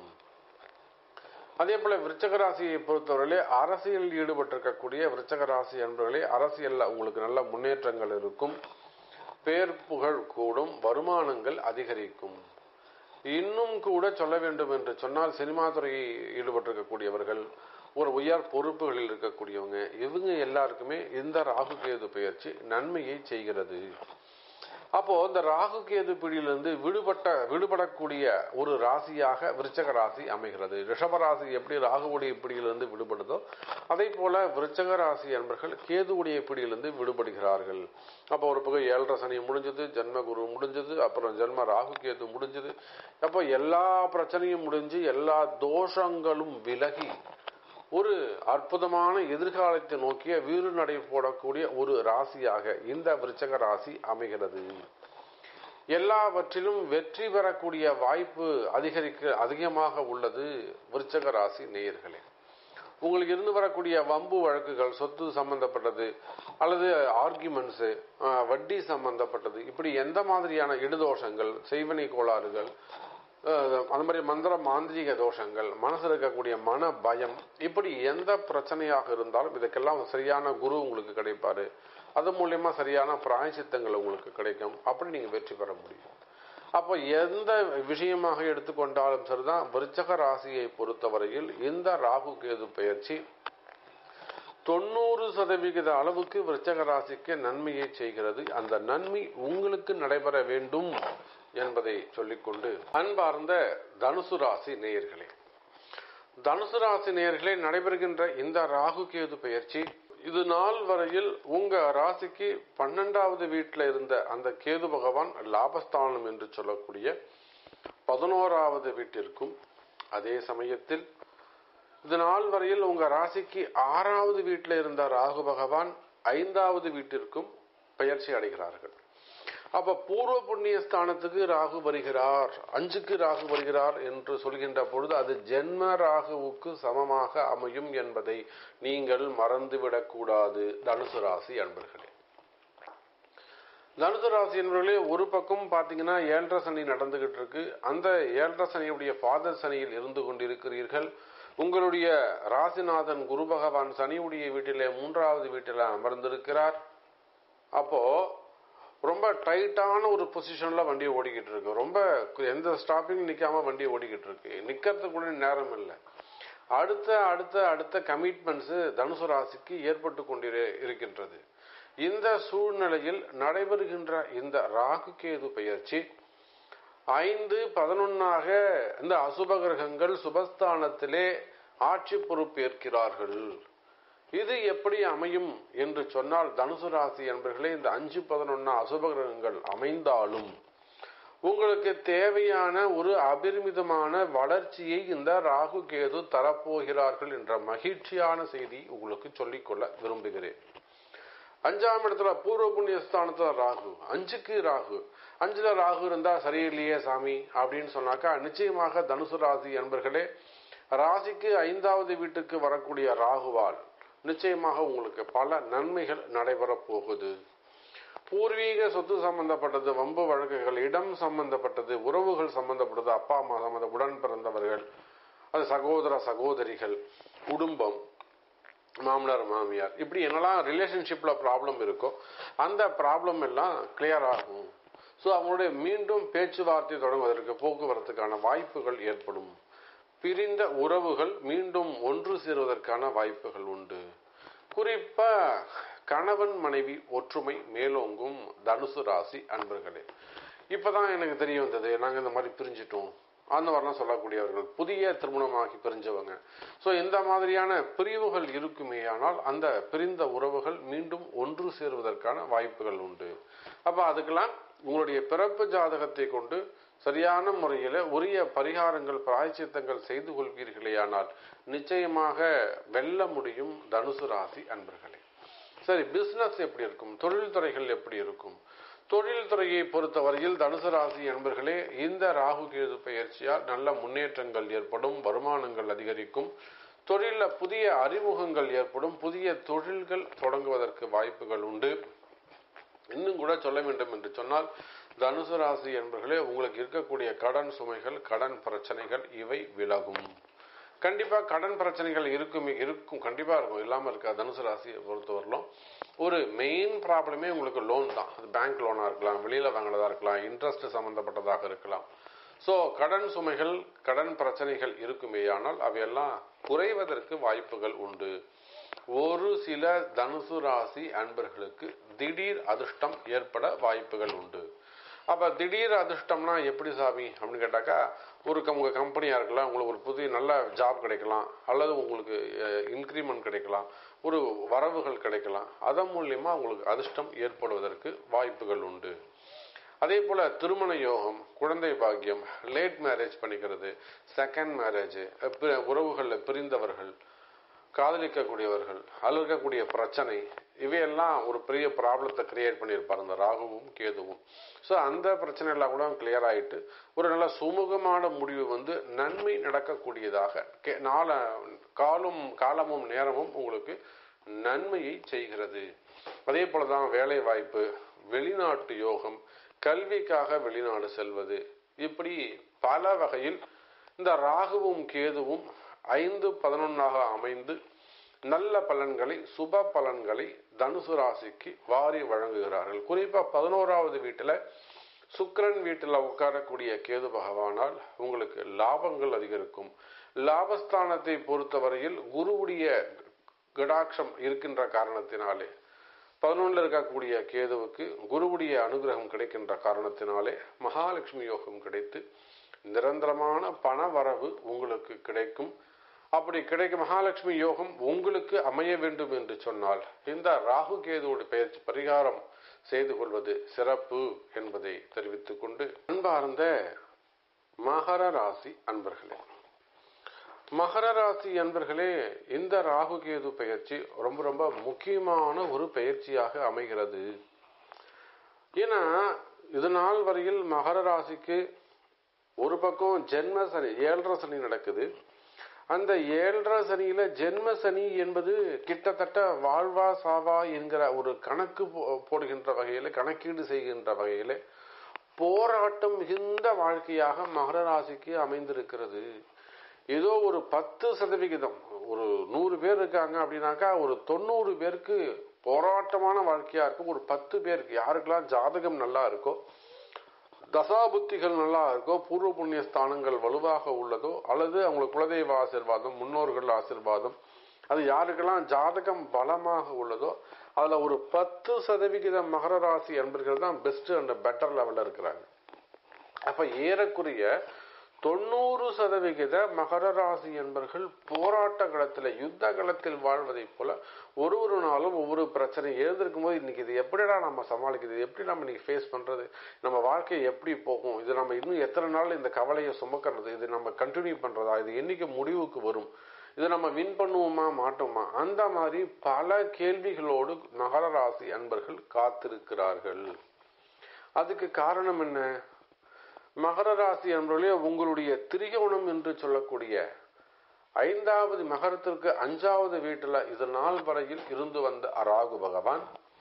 அதே போல விருச்சக ராசியை பொறுத்தவரையிலே அரசியல் ஈடுபட்டிருக்கக்கூடிய விருச்சக ராசி என்பவர்களே அரசியல்ல உங்களுக்கு நல்ல முன்னேற்றங்கள் இருக்கும் பேர் புகழ் கூடும் வருமானங்கள் அதிகரிக்கும் இன்னும் கூட சொல்ல வேண்டும் என்று சொன்னால் சினிமா துறையை ஈடுபட்டிருக்கக்கூடியவர்கள் ஒரு உயர் பொறுப்புகளில் இருக்கக்கூடியவங்க இவங்க எல்லாருக்குமே இந்த ராகு கேது பயிற்சி நன்மையை செய்கிறது அப்போ இந்த ராகு கேது பிடியிலிருந்து விடுபட்ட விடுபடக்கூடிய ஒரு ராசியாக விருச்சக ராசி அமைகிறது ரிஷப ராசி எப்படி ராகுவுடைய பிடியிலிருந்து விடுபடுதோ அதே போல விருச்சக ராசி என்பர்கள் கேதுவுடைய பிடியிலிருந்து விடுபடுகிறார்கள் அப்போ ஒரு பக்கம் ஏழரை சனி முடிஞ்சது ஜென்ம குரு முடிஞ்சது அப்புறம் ஜென்ம ராகு கேது முடிஞ்சது அப்போ எல்லா பிரச்சனையும் முடிஞ்சு எல்லா தோஷங்களும் விலகி ஒரு அற்புதமான எதிர்காலத்தை நோக்கிய வீறு நடை போடக்கூடிய ஒரு ராசியாக இந்த விருச்சக ராசி அமைகிறது எல்லாவற்றிலும் வெற்றி பெறக்கூடிய வாய்ப்பு அதிகரிக்க அதிகமாக உள்ளது விருச்சக ராசி நேயர்களே உங்களுக்கு இருந்து வரக்கூடிய வம்பு வழக்குகள் சொத்து சம்பந்தப்பட்டது அல்லது ஆர்குமெண்ட்ஸு வட்டி சம்பந்தப்பட்டது இப்படி எந்த மாதிரியான இடுதோஷங்கள் செய்வனை கோளாறுகள் அந்த மாதிரி மந்திர மாந்திரிக தோஷங்கள் மனசில் இருக்கக்கூடிய மன பயம் இப்படி எந்த பிரச்சனையாக இருந்தாலும் இதுக்கெல்லாம் சரியான குரு உங்களுக்கு கிடைப்பாரு அது மூலியமா சரியான பிராயசித்தங்கள் உங்களுக்கு கிடைக்கும் அப்படி நீங்க வெற்றி பெற முடியும் அப்போ எந்த விஷயமாக எடுத்துக்கொண்டாலும் சரிதான் விருச்சக ராசியை பொறுத்தவரையில் இந்த ராகு கேது பயிற்சி தொண்ணூறு சதவிகித அளவுக்கு விருச்சக ராசிக்கு நன்மையை செய்கிறது அந்த நன்மை உங்களுக்கு நடைபெற வேண்டும் என்பதை சொல்லிக்கொண்டு அன்பார்ந்த தனுசு ராசி நேயர்களே தனுசு ராசி நேயர்களே நடைபெறுகின்ற இந்த ராகு கேது பயிற்சி இது நாள் வரையில் உங்க ராசிக்கு பன்னெண்டாவது வீட்டில் இருந்த அந்த கேது பகவான் லாபஸ்தானம் என்று சொல்லக்கூடிய பதினோராவது வீட்டிற்கும் அதே சமயத்தில் இது நாள் வரையில் உங்க ராசிக்கு ஆறாவது வீட்டில் இருந்த ராகு பகவான் ஐந்தாவது வீட்டிற்கும் பயிற்சி அடைகிறார்கள் அப்ப பூர்வ புண்ணிய ஸ்தானத்துக்கு ராகு வருகிறார் அஞ்சுக்கு ராகு வருகிறார் என்று சொல்கின்ற பொழுது அது ஜென்ம ராகுவுக்கு சமமாக அமையும் என்பதை நீங்கள் மறந்துவிடக் கூடாது தனுசு ராசி அன்பர்களே தனுசு ராசி என்பவர்களே ஒரு பக்கம் பாத்தீங்கன்னா ஏழரை சனி நடந்துகிட்டு இருக்கு அந்த ஏழரை சனியுடைய பாத சனியில் இருந்து கொண்டிருக்கிறீர்கள் உங்களுடைய ராசிநாதன் குரு பகவான் சனியுடைய வீட்டிலே மூன்றாவது வீட்டில் அமர்ந்திருக்கிறார் அப்போ ரொம்ப டைட்டான ஒரு பொசிஷன்ல வண்டி ஓடிக்கிட்டு இருக்கு ரொம்ப எந்த ஸ்டாப்பிங் நிக்காம வண்டி ஓடிக்கிட்டு இருக்கு நிக்கிறதுக்கு கூட நேரம் இல்லை அடுத்த அடுத்த அடுத்த கமிட்மெண்ட்ஸ் தனுசு ராசிக்கு ஏற்பட்டு கொண்டிரு இருக்கின்றது இந்த சூழ்நிலையில் நடைபெறுகின்ற இந்த ராகு கேது பயிற்சி ஐந்து பதினொன்னாக இந்த அசுப கிரகங்கள் சுபஸ்தானத்திலே ஆட்சி பொறுப்பேற்கிறார்கள் இது எப்படி அமையும் என்று சொன்னால் தனுசு ராசி என்பர்களே இந்த அஞ்சு பதினொன்னா அசுப கிரகங்கள் அமைந்தாலும் உங்களுக்கு தேவையான ஒரு அபரிமிதமான வளர்ச்சியை இந்த ராகு கேது தரப்போகிறார்கள் என்ற மகிழ்ச்சியான செய்தி உங்களுக்கு சொல்லிக்கொள்ள விரும்புகிறேன் அஞ்சாம் இடத்துல பூர்வ புண்ணிய ஸ்தானத்துல ராகு அஞ்சுக்கு ராகு அஞ்சுல ராகு இருந்தா சரியில்லையே சாமி அப்படின்னு சொன்னாக்கா நிச்சயமாக தனுசு ராசி என்பர்களே ராசிக்கு ஐந்தாவது வீட்டுக்கு வரக்கூடிய ராகுவால் நிச்சயமாக உங்களுக்கு பல நன்மைகள் நடைபெறப் போகுது பூர்வீக சொத்து சம்பந்தப்பட்டது வம்பு வழக்குகள் இடம் சம்பந்தப்பட்டது உறவுகள் சம்பந்தப்பட்டது அப்பா அம்மா சம்பந்த உடன் பிறந்தவர்கள் அது சகோதர சகோதரிகள் குடும்பம் மாமனார் மாமியார் இப்படி என்னெல்லாம் ரிலேஷன்ஷிப்ல ப்ராப்ளம் இருக்கோ அந்த ப்ராப்ளம் எல்லாம் கிளியர் ஆகும் ஸோ அவங்களுடைய மீண்டும் பேச்சுவார்த்தை தொடங்குவதற்கு போக்குவரத்துக்கான வாய்ப்புகள் ஏற்படும் பிரிந்த உறவுகள் மீண்டும் ஒன்று சேருவதற்கான வாய்ப்புகள் உண்டு குறிப்பா கணவன் மனைவி ஒற்றுமை மேலோங்கும் தனுசு ராசி அன்பர்களே இப்பதான் எனக்கு தெரிய வந்தது நாங்க இந்த மாதிரி பிரிஞ்சிட்டோம் அந்த மாதிரிலாம் சொல்லக்கூடியவர்கள் புதிய திருமணமாகி பிரிஞ்சவங்க ஸோ இந்த மாதிரியான பிரிவுகள் இருக்குமே ஆனால் அந்த பிரிந்த உறவுகள் மீண்டும் ஒன்று சேருவதற்கான வாய்ப்புகள் உண்டு அப்ப அதுக்கெல்லாம் உங்களுடைய பிறப்பு ஜாதகத்தை கொண்டு சரியான முறையில் உரிய பரிகாரங்கள் பிராயச்சித்தங்கள் செய்து கொள்வீர்களேயானால் நிச்சயமாக வெல்ல முடியும் தனுசு ராசி அன்பர்களே சரி பிசினஸ் எப்படி இருக்கும் தொழில் துறைகள் எப்படி இருக்கும் தொழில் துறையை பொறுத்தவரையில் தனுசு ராசி என்பர்களே இந்த ராகு கேது பயிற்சியால் நல்ல முன்னேற்றங்கள் ஏற்படும் வருமானங்கள் அதிகரிக்கும் தொழில புதிய அறிமுகங்கள் ஏற்படும் புதிய தொழில்கள் தொடங்குவதற்கு வாய்ப்புகள் உண்டு இன்னும் கூட சொல்ல வேண்டும் என்று சொன்னால் தனுசு ராசி என்பர்களே உங்களுக்கு இருக்கக்கூடிய கடன் சுமைகள் கடன் பிரச்சனைகள் இவை விலகும் கண்டிப்பா கடன் பிரச்சனைகள் இருக்கும் இருக்கும் கண்டிப்பா இருக்கும் இல்லாம இருக்கா தனுசு ராசியை பொறுத்தவரையிலும் ஒரு மெயின் ப்ராப்ளமே உங்களுக்கு லோன் தான் அது பேங்க் லோனா இருக்கலாம் வெளியில வாங்கினதா இருக்கலாம் இன்ட்ரெஸ்ட் சம்பந்தப்பட்டதாக இருக்கலாம் ஸோ கடன் சுமைகள் கடன் பிரச்சனைகள் இருக்குமேயானால் அவையெல்லாம் குறைவதற்கு வாய்ப்புகள் உண்டு ஒரு சில தனுசு ராசி அன்பர்களுக்கு திடீர் அதிர்ஷ்டம் ஏற்பட வாய்ப்புகள் உண்டு அப்ப திடீர் அதிர்ஷ்டம்னா எப்படி சாமி அப்படின்னு கேட்டாக்கா ஒரு உங்க கம்பெனியா இருக்கலாம் உங்களுக்கு ஒரு புதிய நல்ல ஜாப் கிடைக்கலாம் அல்லது உங்களுக்கு இன்க்ரிமெண்ட் கிடைக்கலாம் ஒரு வரவுகள் கிடைக்கலாம் அதன் மூலியமா உங்களுக்கு அதிர்ஷ்டம் ஏற்படுவதற்கு வாய்ப்புகள் உண்டு அதே போல திருமண யோகம் குழந்தை பாக்கியம் லேட் மேரேஜ் பண்ணிக்கிறது செகண்ட் மேரேஜ் உறவுகளில் பிரிந்தவர்கள் காதலிக்கக்கூடியவர்கள் அதில் இருக்கக்கூடிய பிரச்சனை இவையெல்லாம் ஒரு பெரிய ப்ராப்ளத்தை கிரியேட் பண்ணியிருப்பார் இந்த ராகுவும் கேதுவும் ஸோ அந்த பிரச்சனையெல்லாம் கூட கிளியர் ஆகிட்டு ஒரு நல்ல சுமூகமான முடிவு வந்து நன்மை நடக்கக்கூடியதாக நாள காலும் காலமும் நேரமும் உங்களுக்கு நன்மையை செய்கிறது அதே போலதான் வேலை வாய்ப்பு வெளிநாட்டு யோகம் கல்விக்காக வெளிநாடு செல்வது இப்படி பல வகையில் இந்த ராகுவும் கேதுவும் ஐந்து பதினொன்னாக அமைந்து நல்ல பலன்களை சுப பலன்களை தனுசு ராசிக்கு வாரி வழங்குகிறார்கள் குறிப்பா பதினோராவது வீட்டுல சுக்கரன் வீட்டில் உட்காரக்கூடிய கேது பகவானால் உங்களுக்கு லாபங்கள் அதிகரிக்கும் லாபஸ்தானத்தை பொறுத்தவரையில் குருவுடைய கடாட்சம் இருக்கின்ற காரணத்தினாலே பதினொன்றில் இருக்கக்கூடிய கேதுவுக்கு குருவுடைய அனுகிரகம் கிடைக்கின்ற காரணத்தினாலே மகாலட்சுமி யோகம் கிடைத்து நிரந்தரமான பண வரவு உங்களுக்கு கிடைக்கும் அப்படி கிடைக்கும் மகாலட்சுமி யோகம் உங்களுக்கு அமைய வேண்டும் என்று சொன்னால் இந்த ராகு கேதுவோட பயிற்சி பரிகாரம் செய்து கொள்வது சிறப்பு என்பதை தெரிவித்துக் கொண்டு அன்பார்ந்த மகர ராசி அன்பர்களே மகர ராசி அன்பர்களே இந்த ராகு கேது பயிற்சி ரொம்ப ரொம்ப முக்கியமான ஒரு பயிற்சியாக அமைகிறது ஏன்னா இது நாள் வரையில் மகர ராசிக்கு ஒரு பக்கம் ஜென்ம சனி ஏழரை சனி நடக்குது அந்த ஏழரை சனியில ஜென்ம சனி என்பது கிட்டத்தட்ட வாழ்வா சாவா என்கிற ஒரு கணக்கு போடுகின்ற வகையில கணக்கீடு செய்கின்ற வகையில போராட்டம் மிகுந்த வாழ்க்கையாக மகர ராசிக்கு அமைந்திருக்கிறது ஏதோ ஒரு பத்து சதவிகிதம் ஒரு நூறு பேர் இருக்காங்க அப்படின்னாக்கா ஒரு தொண்ணூறு பேருக்கு போராட்டமான வாழ்க்கையா இருக்கும் ஒரு பத்து பேருக்கு யாருக்கெல்லாம் ஜாதகம் நல்லா இருக்கோ தசாபுத்திகள் நல்லா இருக்கோ பூர்வ புண்ணிய ஸ்தானங்கள் வலுவாக உள்ளதோ அல்லது அவங்களுக்கு குலதெய்வ ஆசிர்வாதம் முன்னோர்கள் ஆசிர்வாதம் அது யாருக்கெல்லாம் ஜாதகம் பலமாக உள்ளதோ அதுல ஒரு பத்து சதவிகித மகர ராசி அன்பர்கள் தான் பெஸ்ட் அண்ட் பெட்டர் லெவல்ல இருக்கிறாங்க அப்ப ஏறக்குறைய தொண்ணூறு சதவிகித மகர ராசி என்பர்கள் போராட்ட களத்தில் யுத்த களத்தில் வாழ்வதைப் போல ஒரு ஒரு நாளும் ஒவ்வொரு பிரச்சனை எழுந்திருக்கும் போது இன்னைக்கு இது எப்படிடா நம்ம சமாளிக்கிறது எப்படி நம்ம இன்னைக்கு ஃபேஸ் பண்றது நம்ம வாழ்க்கை எப்படி போகும் இது நம்ம இன்னும் எத்தனை நாள் இந்த கவலையை சுமக்கிறது இது நம்ம கண்டினியூ பண்றதா இது என்னைக்கு முடிவுக்கு வரும் இதை நம்ம வின் பண்ணுவோமா மாட்டோமா அந்த மாதிரி பல கேள்விகளோடு மகர ராசி அன்பர்கள் காத்திருக்கிறார்கள் அதுக்கு காரணம் என்ன மகர ராசி அன்பர்களே உங்களுடைய திரிகோணம் என்று சொல்லக்கூடிய ஐந்தாவது மகரத்திற்கு அஞ்சாவது வீட்டுல இது நாள் வரையில் இருந்து வந்த ராகு பகவான்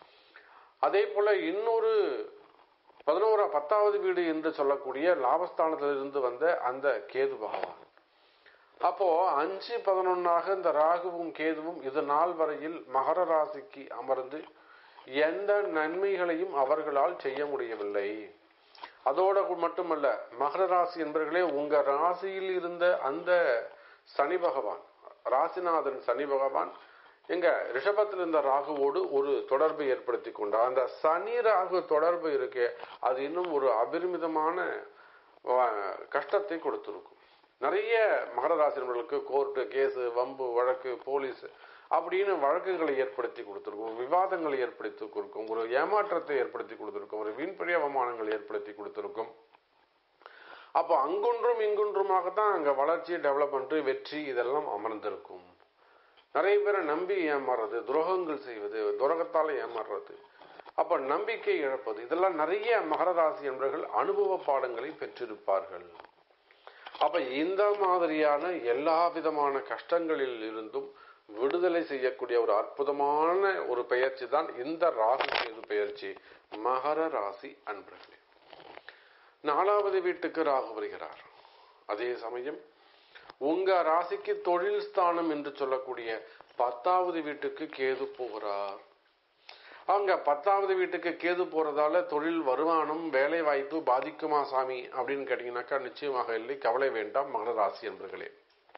அதே போல இன்னொரு பதினோரா பத்தாவது வீடு என்று சொல்லக்கூடிய லாபஸ்தானத்திலிருந்து வந்த அந்த கேது பகவான் அப்போ அஞ்சு பதினொன்னாக இந்த ராகுவும் கேதுவும் இது நாள் வரையில் மகர ராசிக்கு அமர்ந்து எந்த நன்மைகளையும் அவர்களால் செய்ய முடியவில்லை அதோட மட்டுமல்ல மகர ராசி என்பவர்களே உங்க ராசியில் இருந்த அந்த சனி பகவான் ராசிநாதன் சனி பகவான் எங்க ரிஷபத்தில் இருந்த ராகுவோடு ஒரு தொடர்பை ஏற்படுத்தி கொண்டார் அந்த சனி ராகு தொடர்பு இருக்கே அது இன்னும் ஒரு அபரிமிதமான அஹ், கஷ்டத்தை கொடுத்திருக்கும் நிறைய மகர ராசி நபர்களுக்கு கோர்ட்டு கேஸு வம்பு வழக்கு போலீஸ் அப்படின்னு வழக்குகளை ஏற்படுத்தி கொடுத்திருக்கும் விவாதங்களை ஏற்படுத்தி கொடுக்கும் ஒரு ஏமாற்றத்தை ஏற்படுத்தி கொடுத்திருக்கும் ஒரு வீண்பழி அவமானங்கள் ஏற்படுத்தி கொடுத்திருக்கும் அப்போ அங்கொன்றும் இங்கொன்றுமாகத்தான் அங்க வளர்ச்சி டெவலப்மெண்ட் வெற்றி இதெல்லாம் அமர்ந்திருக்கும் நிறைய பேரை நம்பி ஏமாறுறது துரோகங்கள் செய்வது துரோகத்தால ஏமாறுறது அப்ப நம்பிக்கை இழப்பது இதெல்லாம் நிறைய மகர ராசி என்பவர்கள் அனுபவ பாடங்களை பெற்றிருப்பார்கள் அப்ப இந்த மாதிரியான எல்லா விதமான கஷ்டங்களில் இருந்தும் விடுதலை செய்யக்கூடிய ஒரு அற்புதமான ஒரு பெயர்ச்சி தான் இந்த ராசி கேது பெயர்ச்சி மகர ராசி அன்பர்களே நாலாவது வீட்டுக்கு ராகு வருகிறார் அதே சமயம் உங்க ராசிக்கு தொழில் ஸ்தானம் என்று சொல்லக்கூடிய பத்தாவது வீட்டுக்கு கேது போகிறார் அவங்க பத்தாவது வீட்டுக்கு கேது போறதால தொழில் வருமானம் வேலை வாய்ப்பு பாதிக்குமா சாமி அப்படின்னு கேட்டீங்கன்னாக்கா நிச்சயமாக இல்லை கவலை வேண்டாம் மகர ராசி என்பர்களே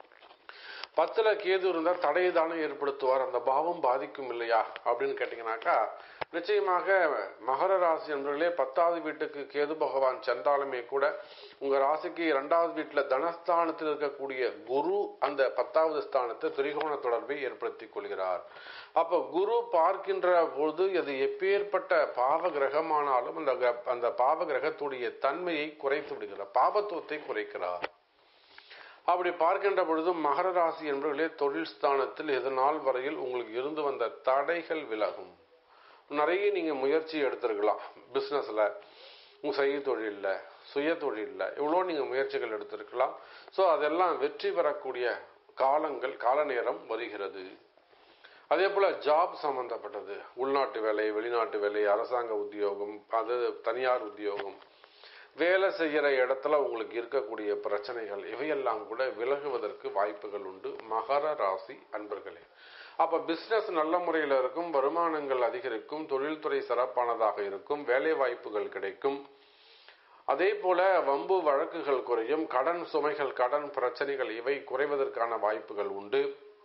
பத்துல கேது இருந்தா தடையை தானே ஏற்படுத்துவார் அந்த பாவம் பாதிக்கும் இல்லையா அப்படின்னு கேட்டீங்கன்னாக்கா நிச்சயமாக மகர ராசி என்பர்களே பத்தாவது வீட்டுக்கு கேது பகவான் சென்றாலுமே கூட உங்க ராசிக்கு இரண்டாவது வீட்டுல தனஸ்தானத்தில் இருக்கக்கூடிய குரு அந்த பத்தாவது ஸ்தானத்தை திரிகோண தொடர்பை ஏற்படுத்திக் கொள்கிறார் அப்ப குரு பார்க்கின்ற பொழுது அது எப்பேற்பட்ட பாவ கிரகமானாலும் அந்த கிர- அந்த பாவ கிரகத்துடைய தன்மையை குறைத்து விடுகிறார் பாவத்துவத்தை குறைக்கிறார் அப்படி பார்க்கின்ற பொழுது மகர ராசி என்பவர்களே தொழில் ஸ்தானத்தில் இது நாள் வரையில் உங்களுக்கு இருந்து வந்த தடைகள் விலகும் நிறைய நீங்க முயற்சி எடுத்திருக்கலாம் பிசினஸ்ல உங்க செய்ய தொழில்ல சுய தொழில்ல இவ்வளோ நீங்க முயற்சிகள் எடுத்திருக்கலாம் ஸோ அதெல்லாம் வெற்றி பெறக்கூடிய காலங்கள் கால நேரம் வருகிறது அதே போல ஜாப் சம்பந்தப்பட்டது உள்நாட்டு வேலை வெளிநாட்டு வேலை அரசாங்க உத்தியோகம் அது தனியார் உத்தியோகம் வேலை செய்யற இடத்துல உங்களுக்கு இருக்கக்கூடிய பிரச்சனைகள் இவையெல்லாம் கூட விலகுவதற்கு வாய்ப்புகள் உண்டு மகர ராசி அன்பர்களே அப்ப பிசினஸ் நல்ல முறையில் இருக்கும் வருமானங்கள் அதிகரிக்கும் தொழில்துறை சிறப்பானதாக இருக்கும் வேலை வாய்ப்புகள் கிடைக்கும் அதே போல வம்பு வழக்குகள் குறையும் கடன் சுமைகள் கடன் பிரச்சனைகள் இவை குறைவதற்கான வாய்ப்புகள் உண்டு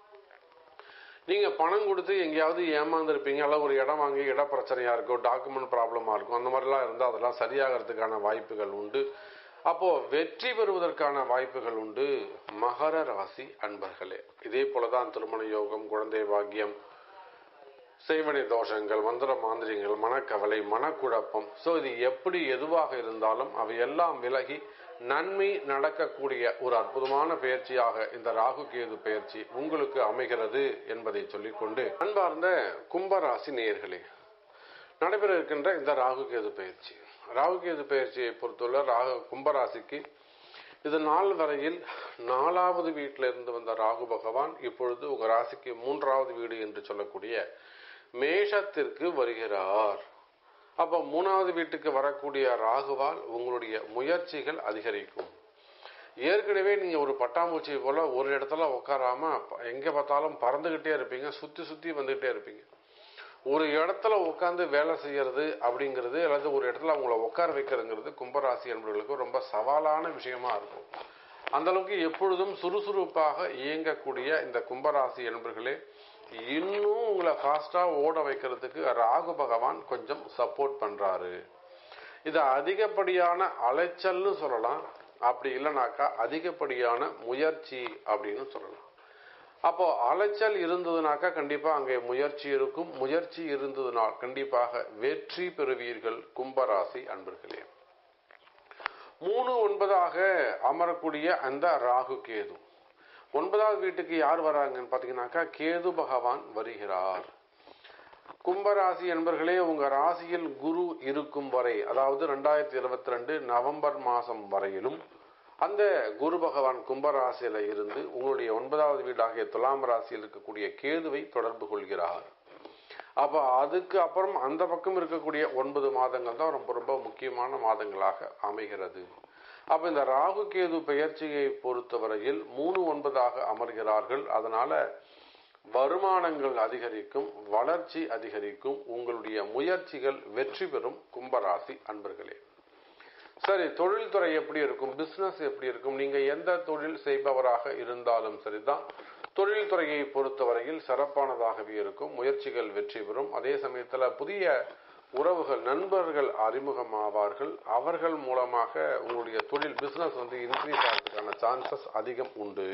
நீங்க பணம் கொடுத்து எங்கேயாவது ஏமாந்துருப்பீங்க அல்ல ஒரு இடம் வாங்கி இட பிரச்சனையா இருக்கும் டாக்குமெண்ட் ப்ராப்ளமா இருக்கும் அந்த மாதிரிலாம் இருந்தால் அதெல்லாம் சரியாகிறதுக்கான வாய்ப்புகள் உண்டு அப்போ வெற்றி பெறுவதற்கான வாய்ப்புகள் உண்டு மகர ராசி அன்பர்களே இதே போலதான் திருமண யோகம் குழந்தை பாக்கியம் செய்வனை தோஷங்கள் மந்திர மாந்திரியங்கள் மனக்கவலை மனக்குழப்பம் ஸோ இது எப்படி எதுவாக இருந்தாலும் அவை எல்லாம் விலகி நன்மை நடக்கக்கூடிய ஒரு அற்புதமான பயிற்சியாக இந்த ராகு கேது பயிற்சி உங்களுக்கு அமைகிறது என்பதை சொல்லிக்கொண்டு அன்பார்ந்த கும்பராசி நேயர்களே நடைபெற இருக்கின்ற இந்த ராகு கேது பயிற்சி ராகு கேது பயிற்சியை பொறுத்துள்ள ராகு கும்பராசிக்கு இது நாள் வரையில் நாலாவது வீட்டில இருந்து வந்த ராகு பகவான் இப்பொழுது உங்க ராசிக்கு மூன்றாவது வீடு என்று சொல்லக்கூடிய மேஷத்திற்கு வருகிறார் அப்ப மூணாவது வீட்டுக்கு வரக்கூடிய ராகுவால் உங்களுடைய முயற்சிகள் அதிகரிக்கும் ஏற்கனவே நீங்க ஒரு பட்டாம்பூச்சி போல ஒரு இடத்துல உட்காராம ப- எங்க பார்த்தாலும் பறந்துகிட்டே இருப்பீங்க சுத்தி சுத்தி வந்துகிட்டே இருப்பீங்க ஒரு இடத்துல உட்காந்து வேலை செய்யறது அப்படிங்கிறது அல்லது ஒரு இடத்துல அவங்கள உட்கார வைக்கிறதுங்கிறது கும்பராசி என்பவர்களுக்கு ரொம்ப சவாலான விஷயமா இருக்கும் அந்த அளவுக்கு எப்பொழுதும் சுறுசுறுப்பாக இயங்கக்கூடிய இந்த கும்பராசி என்பர்களே இன்னும் உங்களை ஃபாஸ்டா ஓட வைக்கிறதுக்கு ராகு பகவான் கொஞ்சம் சப்போர்ட் பண்றாரு இது அதிகப்படியான அலைச்சல்னு சொல்லலாம் அப்படி இல்லைனாக்கா அதிகப்படியான முயற்சி அப்படின்னு சொல்லலாம் அப்போ அலைச்சல் இருந்ததுனாக்கா கண்டிப்பா அங்கே முயற்சி இருக்கும் முயற்சி இருந்ததுனால் கண்டிப்பாக வெற்றி பெறுவீர்கள் கும்பராசி அன்பர்களே மூணு ஒன்பதாக அமரக்கூடிய அந்த ராகு கேது ஒன்பதாவது வீட்டுக்கு யார் வராங்கன்னு பாத்தீங்கன்னாக்கா கேது பகவான் வருகிறார் கும்பராசி என்பர்களே உங்க ராசியில் குரு இருக்கும் வரை அதாவது ரெண்டாயிரத்தி இருபத்தி ரெண்டு நவம்பர் மாசம் வரையிலும் அந்த குரு பகவான் கும்பராசியில இருந்து உங்களுடைய ஒன்பதாவது வீடாகிய துலாம் ராசியில் இருக்கக்கூடிய கேதுவை தொடர்பு கொள்கிறார் அப்ப அதுக்கு அப்புறம் அந்த பக்கம் இருக்கக்கூடிய ஒன்பது மாதங்கள் தான் ரொம்ப ரொம்ப முக்கியமான மாதங்களாக அமைகிறது அப்ப இந்த ராகு கேது பெயர்ச்சியை பொறுத்தவரையில் மூணு ஒன்பதாக அமர்கிறார்கள் அதனால வருமானங்கள் அதிகரிக்கும் வளர்ச்சி அதிகரிக்கும் உங்களுடைய முயற்சிகள் வெற்றி பெறும் கும்பராசி அன்பர்களே சரி தொழில்துறை எப்படி இருக்கும் பிசினஸ் எப்படி இருக்கும் நீங்க எந்த தொழில் செய்பவராக இருந்தாலும் சரிதான் தொழில்துறையை பொறுத்தவரையில் சிறப்பானதாகவே இருக்கும் முயற்சிகள் வெற்றி பெறும் அதே சமயத்துல புதிய உறவுகள் நண்பர்கள் அறிமுகமாவார்கள் அவர்கள் மூலமாக உங்களுடைய தொழில் பிசினஸ் வந்து இன்க்ரீஸ் ஆகிறதுக்கான சான்சஸ் அதிகம் உண்டு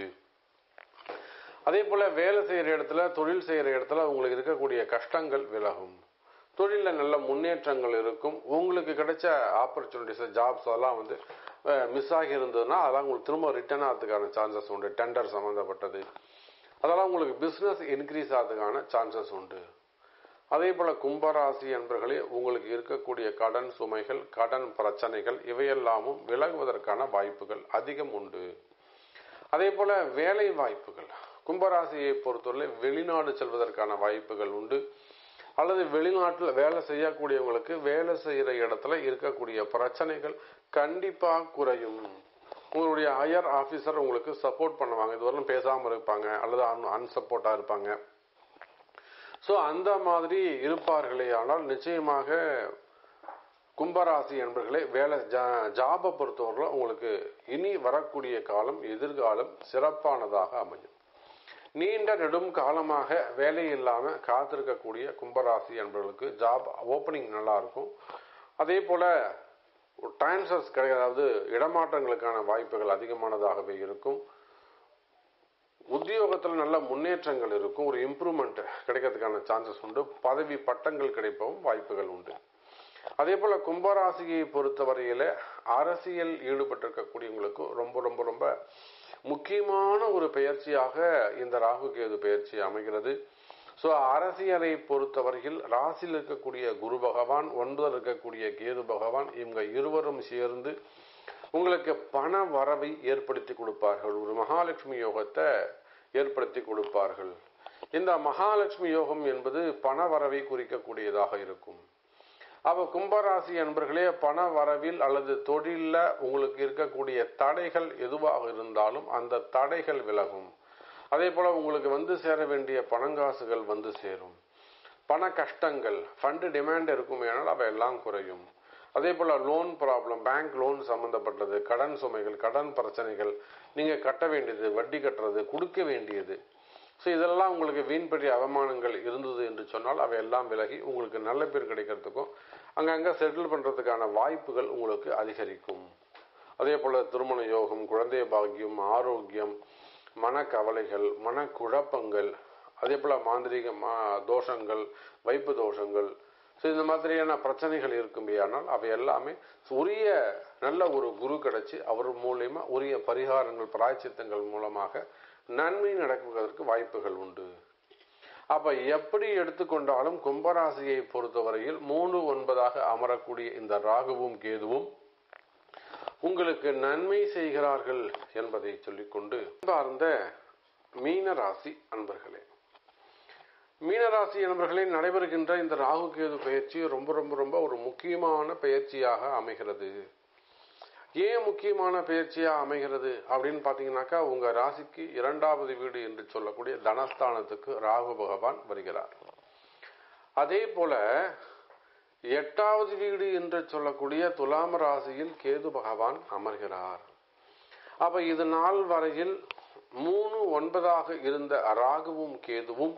அதே போல வேலை செய்யற இடத்துல தொழில் செய்யற இடத்துல உங்களுக்கு இருக்கக்கூடிய கஷ்டங்கள் விலகும் தொழிலில் நல்ல முன்னேற்றங்கள் இருக்கும் உங்களுக்கு கிடைச்ச ஆப்பர்ச்சுனிட்டிஸ் ஜாப்ஸ் அதெல்லாம் வந்து மிஸ் ஆகி இருந்ததுன்னா அதெல்லாம் உங்களுக்கு திரும்ப ரிட்டர்ன் ஆகிறதுக்கான சான்சஸ் உண்டு டெண்டர் சம்மந்தப்பட்டது அதெல்லாம் உங்களுக்கு பிஸ்னஸ் இன்க்ரீஸ் ஆகிறதுக்கான சான்சஸ் உண்டு அதே போல கும்பராசி என்பர்களே உங்களுக்கு இருக்கக்கூடிய கடன் சுமைகள் கடன் பிரச்சனைகள் இவையெல்லாமும் விலகுவதற்கான வாய்ப்புகள் அதிகம் உண்டு அதே போல வேலை வாய்ப்புகள் கும்பராசியை பொறுத்தவரை வெளிநாடு செல்வதற்கான வாய்ப்புகள் உண்டு அல்லது வெளிநாட்டில் வேலை செய்யக்கூடியவங்களுக்கு வேலை செய்யற இடத்துல இருக்கக்கூடிய பிரச்சனைகள் கண்டிப்பா குறையும் உங்களுடைய ஹையர் ஆபீசர் உங்களுக்கு சப்போர்ட் பண்ணுவாங்க இதுவரையும் பேசாம இருப்பாங்க அல்லது அன்சப்போர்ட்டா இருப்பாங்க ஸோ அந்த மாதிரி இருப்பார்களே ஆனால் நிச்சயமாக கும்பராசி என்பர்களே வேலை ஜாபை பொறுத்தவரையில் உங்களுக்கு இனி வரக்கூடிய காலம் எதிர்காலம் சிறப்பானதாக அமையும் நீண்ட நெடும் காலமாக வேலை இல்லாம காத்திருக்கக்கூடிய கும்பராசி என்பவர்களுக்கு ஜாப் ஓப்பனிங் நல்லா இருக்கும் அதே போல டிரான்ஸ்ஃபர்ஸ் கிடையாது அதாவது இடமாற்றங்களுக்கான வாய்ப்புகள் அதிகமானதாகவே இருக்கும் உத்தியோகத்தில் நல்ல முன்னேற்றங்கள் இருக்கும் ஒரு இம்ப்ரூவ்மெண்ட் கிடைக்கிறதுக்கான சான்சஸ் உண்டு பதவி பட்டங்கள் கிடைப்பவும் வாய்ப்புகள் உண்டு அதே போல கும்பராசியை பொறுத்தவரையில அரசியல் ஈடுபட்டிருக்கக்கூடியவங்களுக்கு ரொம்ப ரொம்ப ரொம்ப முக்கியமான ஒரு பெயர்ச்சியாக இந்த ராகு கேது பெயர்ச்சி அமைகிறது ஸோ அரசியலை பொறுத்தவரையில் ராசியில் இருக்கக்கூடிய குரு பகவான் ஒன்பதில் இருக்கக்கூடிய கேது பகவான் இவங்க இருவரும் சேர்ந்து உங்களுக்கு பண வரவை ஏற்படுத்தி கொடுப்பார்கள் ஒரு மகாலட்சுமி யோகத்தை ஏற்படுத்தி கொடுப்பார்கள் இந்த மகாலட்சுமி யோகம் என்பது பண வரவை குறிக்கக்கூடியதாக இருக்கும் அப்ப கும்பராசி அன்பர்களே பண வரவில் அல்லது தொழில உங்களுக்கு இருக்கக்கூடிய தடைகள் எதுவாக இருந்தாலும் அந்த தடைகள் விலகும் அதே போல உங்களுக்கு வந்து சேர வேண்டிய பணங்காசுகள் வந்து சேரும் பண கஷ்டங்கள் ஃபண்டு டிமாண்ட் இருக்கும் ஏனால் அவை எல்லாம் குறையும் அதே போல லோன் ப்ராப்ளம் பேங்க் லோன் சம்பந்தப்பட்டது கடன் சுமைகள் கடன் பிரச்சனைகள் நீங்க கட்ட வேண்டியது வட்டி கட்டுறது கொடுக்க வேண்டியது ஸோ இதெல்லாம் உங்களுக்கு வீண்படி அவமானங்கள் இருந்தது என்று சொன்னால் அவை எல்லாம் விலகி உங்களுக்கு நல்ல பேர் கிடைக்கிறதுக்கும் அங்கங்க செட்டில் பண்றதுக்கான வாய்ப்புகள் உங்களுக்கு அதிகரிக்கும் அதே போல திருமண யோகம் குழந்தை பாக்கியம் ஆரோக்கியம் மனக்கவலைகள் மனக்குழப்பங்கள் அதே போல மாந்திரிக தோஷங்கள் வைப்பு தோஷங்கள் ஸோ இந்த மாதிரியான பிரச்சனைகள் இருக்கும்பேயானால் அவை எல்லாமே உரிய நல்ல ஒரு குரு கிடைச்சி அவர் மூலியமா உரிய பரிகாரங்கள் பிராய்ச்சித்தங்கள் மூலமாக நன்மை நடக்குவதற்கு வாய்ப்புகள் உண்டு அப்ப எப்படி எடுத்துக்கொண்டாலும் கும்பராசியை பொறுத்தவரையில் மூணு ஒன்பதாக அமரக்கூடிய இந்த ராகுவும் கேதுவும் உங்களுக்கு நன்மை செய்கிறார்கள் என்பதை சொல்லிக்கொண்டு சார்ந்த மீனராசி அன்பர்களே மீனராசி என்பர்களே நடைபெறுகின்ற இந்த ராகு கேது பயிற்சி ரொம்ப ரொம்ப ரொம்ப ஒரு முக்கியமான பயிற்சியாக அமைகிறது ஏன் முக்கியமான பயிற்சியா அமைகிறது அப்படின்னு பாத்தீங்கன்னாக்கா உங்க ராசிக்கு இரண்டாவது வீடு என்று சொல்லக்கூடிய தனஸ்தானத்துக்கு ராகு பகவான் வருகிறார் அதே போல எட்டாவது வீடு என்று சொல்லக்கூடிய துலாம் ராசியில் கேது பகவான் அமர்கிறார் அப்ப இது நாள் வரையில் மூணு ஒன்பதாக இருந்த ராகுவும் கேதுவும்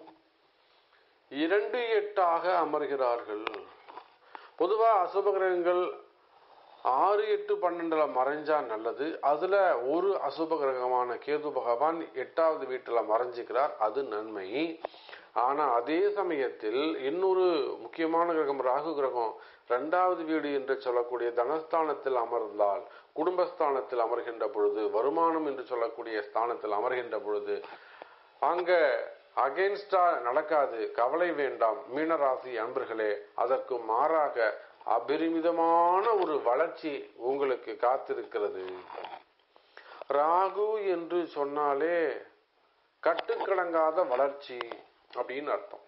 இரண்டு எட்டாக அமர்கிறார்கள் பொதுவா அசுப கிரகங்கள் ஆறு எட்டு பன்னெண்டுல மறைஞ்சா நல்லது அதுல ஒரு அசுப கிரகமான கேது பகவான் எட்டாவது வீட்டுல மறைஞ்சுக்கிறார் அது நன்மை ஆனா அதே சமயத்தில் இன்னொரு முக்கியமான கிரகம் ராகு கிரகம் இரண்டாவது வீடு என்று சொல்லக்கூடிய தனஸ்தானத்தில் அமர்ந்தால் குடும்பஸ்தானத்தில் அமர்கின்ற பொழுது வருமானம் என்று சொல்லக்கூடிய ஸ்தானத்தில் அமர்கின்ற பொழுது அங்க அகெயின்ஸ்டா நடக்காது கவலை வேண்டாம் மீனராசி அன்பர்களே அதற்கு மாறாக அபரிமிதமான ஒரு வளர்ச்சி உங்களுக்கு காத்திருக்கிறது ராகு என்று சொன்னாலே கட்டுக்கடங்காத வளர்ச்சி அப்படின்னு அர்த்தம்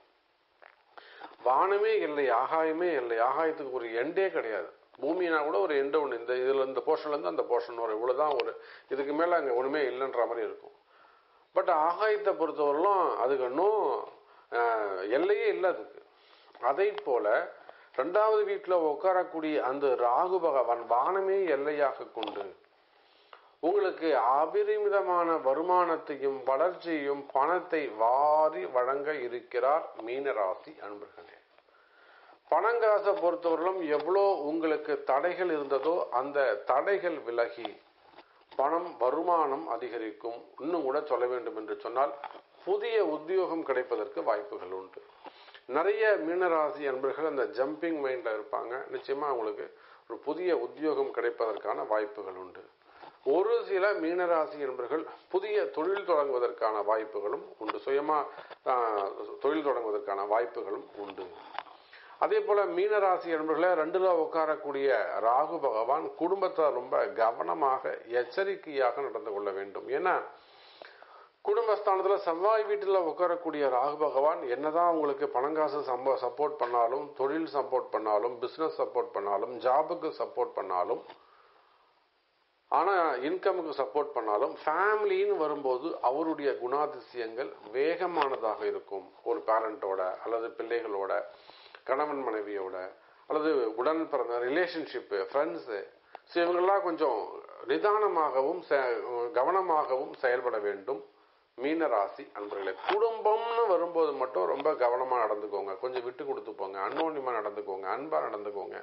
வானமே இல்லை ஆகாயமே இல்லை ஆகாயத்துக்கு ஒரு எண்டே கிடையாது பூமினா கூட ஒரு எண்டு ஒன்று இந்த இதுல இந்த போர்ஷன்ல இருந்து அந்த போர்ஷன் வரும் இவ்வளவுதான் ஒரு இதுக்கு மேல அங்க ஒண்ணுமே இல்லைன்ற மாதிரி இருக்கும் பட் ஆகாயத்தை பொறுத்தவரையிலும் அதுக்கு இன்னும் ஆஹ், எல்லையே இல்லை அதுக்கு அதை போல ரெண்டாவது வீட்டுல உட்காரக்கூடிய அந்த ராகு பகவான் வானமே எல்லையாக கொண்டு உங்களுக்கு அபரிமிதமான வருமானத்தையும் வளர்ச்சியையும் பணத்தை வாரி வழங்க இருக்கிறார் மீனராசி அன்பர்களே பணங்காசை பொறுத்தவரையிலும் எவ்வளோ உங்களுக்கு தடைகள் இருந்ததோ அந்த தடைகள் விலகி பணம் வருமானம் அதிகரிக்கும் இன்னும் கூட சொல்ல வேண்டும் என்று சொன்னால் புதிய உத்தியோகம் கிடைப்பதற்கு வாய்ப்புகள் உண்டு நிறைய மீனராசி அன்பர்கள் அந்த ஜம்பிங் மைண்ட்ல இருப்பாங்க நிச்சயமா அவங்களுக்கு ஒரு புதிய உத்தியோகம் கிடைப்பதற்கான வாய்ப்புகள் உண்டு ஒரு சில மீனராசி என்பர்கள் புதிய தொழில் தொடங்குவதற்கான வாய்ப்புகளும் உண்டு சுயமா ஆஹ், தொழில் தொடங்குவதற்கான வாய்ப்புகளும் உண்டு அதே போல மீனராசி என்பர்களே ரெண்டுல உட்காரக்கூடிய ராகு பகவான் குடும்பத்தை ரொம்ப கவனமாக எச்சரிக்கையாக நடந்து கொள்ள வேண்டும் ஏன்னா குடும்பஸ்தானத்துல செவ்வாய் வீட்டுல உட்காரக்கூடிய ராகு பகவான் என்னதான் உங்களுக்கு பணங்காசு சம்ப சப்போர்ட் பண்ணாலும் தொழில் சப்போர்ட் பண்ணாலும் பிசினஸ் சப்போர்ட் பண்ணாலும் ஜாபுக்கு சப்போர்ட் பண்ணாலும் ஆனா இன்கமுக்கு சப்போர்ட் பண்ணாலும் ஃபேமிலின்னு வரும்போது அவருடைய குணாதிசயங்கள் வேகமானதாக இருக்கும் ஒரு பேரண்டோட அல்லது பிள்ளைகளோட கணவன் மனைவியோட அல்லது உடன் பிறந்த ரிலேஷன்ஷிப்பு ஃப்ரெண்ட்ஸு ஸோ இவங்கெல்லாம் கொஞ்சம் நிதானமாகவும் செ- கவனமாகவும் செயல்பட வேண்டும் மீன ராசி அன்பர்களே குடும்பம்னு வரும்போது மட்டும் ரொம்ப கவனமா நடந்துக்கோங்க கொஞ்சம் விட்டு கொடுத்து போங்க அன்னோன்யமா நடந்துக்கோங்க அன்பா நடந்துக்கோங்க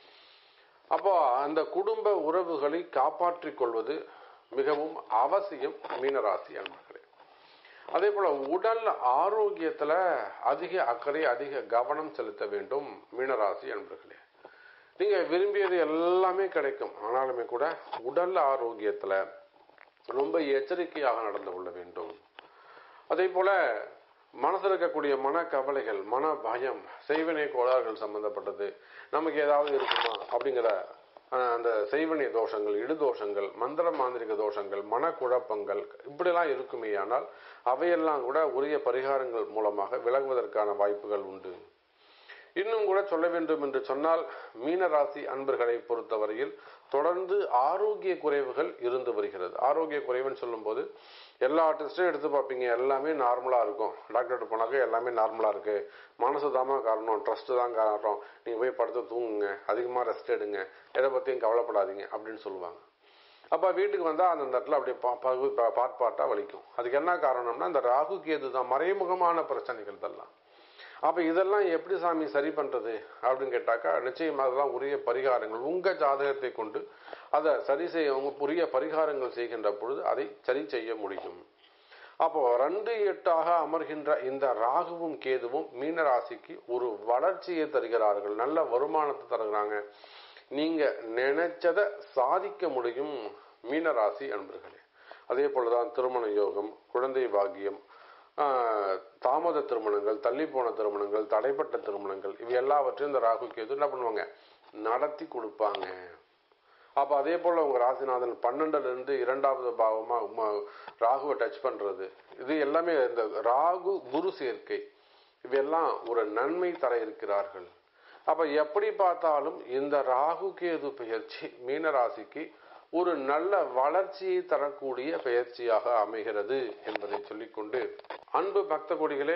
அப்போ அந்த குடும்ப உறவுகளை காப்பாற்றிக் கொள்வது மிகவும் அவசியம் மீனராசி அன்பர்களே அதே போல உடல் ஆரோக்கியத்துல அதிக அக்கறை அதிக கவனம் செலுத்த வேண்டும் மீனராசி அன்பர்களே நீங்க விரும்பியது எல்லாமே கிடைக்கும் ஆனாலுமே கூட உடல் ஆரோக்கியத்துல ரொம்ப எச்சரிக்கையாக நடந்து கொள்ள வேண்டும் அதே போல மனசுல இருக்கக்கூடிய மன கவலைகள் மன பயம் செய்வினை கோளாறுகள் சம்பந்தப்பட்டது நமக்கு ஏதாவது இருக்குமா அப்படிங்கிற அஹ், அந்த செய்வினை தோஷங்கள் இடுதோஷங்கள் மந்திர மாந்திரிக தோஷங்கள் மனக்குழப்பங்கள் இப்படிலாம் இருக்குமே ஆனால் அவையெல்லாம் கூட உரிய பரிகாரங்கள் மூலமாக விலகுவதற்கான வாய்ப்புகள் உண்டு இன்னும் கூட சொல்ல வேண்டும் என்று சொன்னால் மீனராசி அன்பர்களை பொறுத்தவரையில் தொடர்ந்து ஆரோக்கிய குறைவுகள் இருந்து வருகிறது ஆரோக்கிய குறைவுன்னு சொல்லும்போது எல்லா டெஸ்ட்டும் எடுத்து பார்ப்பீங்க எல்லாமே நார்மலா இருக்கும் டாக்டர்கிட்ட போனாக்க எல்லாமே நார்மலா இருக்கு மனசு தாமா காரணம் ட்ரஸ்ட் தான் காரணம் நீங்க போய் படுத்து தூங்குங்க அதிகமா ரெஸ்ட் எடுங்க எதை பத்தியும் கவலைப்படாதீங்க அப்படின்னு சொல்லுவாங்க அப்ப வீட்டுக்கு வந்தா அந்த இடத்துல அப்படியே பா- பகு- பா- பாட் பாட்டா வலிக்கும் அதுக்கு என்ன காரணம்னா இந்த ராகு கேது தான் மறைமுகமான பிரச்சனைகள் இதெல்லாம் அப்ப இதெல்லாம் எப்படி சாமி சரி பண்றது அப்படின்னு கேட்டாக்கா நிச்சயமாக அதெல்லாம் உரிய பரிகாரங்கள் உங்க ஜாதகத்தை கொண்டு அதை சரி செய்ய உங்க உரிய பரிகாரங்கள் செய்கின்ற பொழுது அதை சரி செய்ய முடியும் அப்போ ரெண்டு எட்டாக அமர்கின்ற இந்த ராகுவும் கேதுவும் மீன ராசிக்கு ஒரு வளர்ச்சியை தருகிறார்கள் நல்ல வருமானத்தை தருகிறாங்க நீங்க நினைச்சதை சாதிக்க முடியும் மீன ராசி அன்பர்களே அதே போலதான் திருமண யோகம் குழந்தை பாக்கியம் ஆஹ், தாமத திருமணங்கள் தள்ளி போன திருமணங்கள் தடைப்பட்ட திருமணங்கள் இவை எல்லாவற்றையும் இந்த ராகு கேது என்ன பண்ணுவாங்க நடத்தி கொடுப்பாங்க அப்ப அதே போல உங்க ராசிநாதன் பன்னெண்டுல இருந்து இரண்டாவது பாவமா உம- ராகுவை டச் பண்றது இது எல்லாமே இந்த ராகு குரு சேர்க்கை இவையெல்லாம் ஒரு நன்மை தர இருக்கிறார்கள் அப்ப எப்படி பார்த்தாலும் இந்த ராகு கேது பெயர்ச்சி மீன ராசிக்கு ஒரு நல்ல வளர்ச்சியை தரக்கூடிய பெயர்ச்சியாக அமைகிறது என்பதை சொல்லிக்கொண்டு அன்பு பக்த கொடிகளே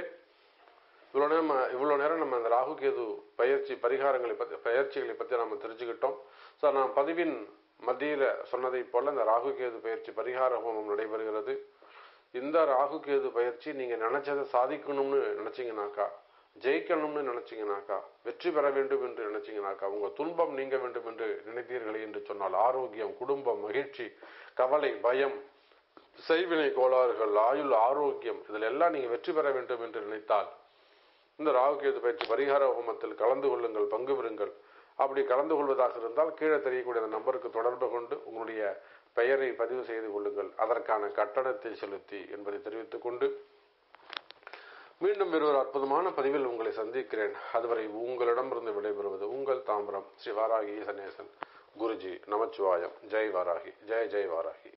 இவ்வளோ நேரம் இவ்வளோ நேரம் நம்ம அந்த ராகு கேது பயிற்சி பரிகாரங்களை பற்றி பயிற்சிகளை பற்றி நம்ம தெரிஞ்சுக்கிட்டோம் ஸோ நான் பதிவின் மத்தியில் சொன்னதை போல இந்த ராகு கேது பயிற்சி பரிகார ஹோமம் நடைபெறுகிறது இந்த ராகு கேது பயிற்சி நீங்கள் நினைச்சதை சாதிக்கணும்னு நினைச்சீங்கனாக்கா ஜெயிக்கணும்னு நினைச்சீங்கனாக்கா வெற்றி பெற வேண்டும் என்று நினைச்சீங்கனாக்கா உங்க துன்பம் நீங்க வேண்டும் என்று நினைத்தீர்களே என்று சொன்னால் ஆரோக்கியம் குடும்பம் மகிழ்ச்சி கவலை பயம் செய்வினை கோளாறுகள் ஆயுள் ஆரோக்கியம் இதில் எல்லாம் நீங்க வெற்றி பெற வேண்டும் என்று நினைத்தால் இந்த ராகுகேது பயிற்சி பரிகார ஹோமத்தில் கலந்து கொள்ளுங்கள் பங்கு பெறுங்கள் அப்படி கலந்து கொள்வதாக இருந்தால் கீழே தெரியக்கூடிய அந்த நம்பருக்கு தொடர்பு கொண்டு உங்களுடைய பெயரை பதிவு செய்து கொள்ளுங்கள் அதற்கான கட்டணத்தை செலுத்தி என்பதை தெரிவித்துக் கொண்டு மீண்டும் வேறொரு அற்புதமான பதிவில் உங்களை சந்திக்கிறேன் அதுவரை உங்களிடமிருந்து விடைபெறுவது உங்கள் தாம்பரம் ஸ்ரீ வாராகி சனேசன் குருஜி நமச்சிவாயம் ஜெய் வாராகி ஜெய் ஜெய் வாராகி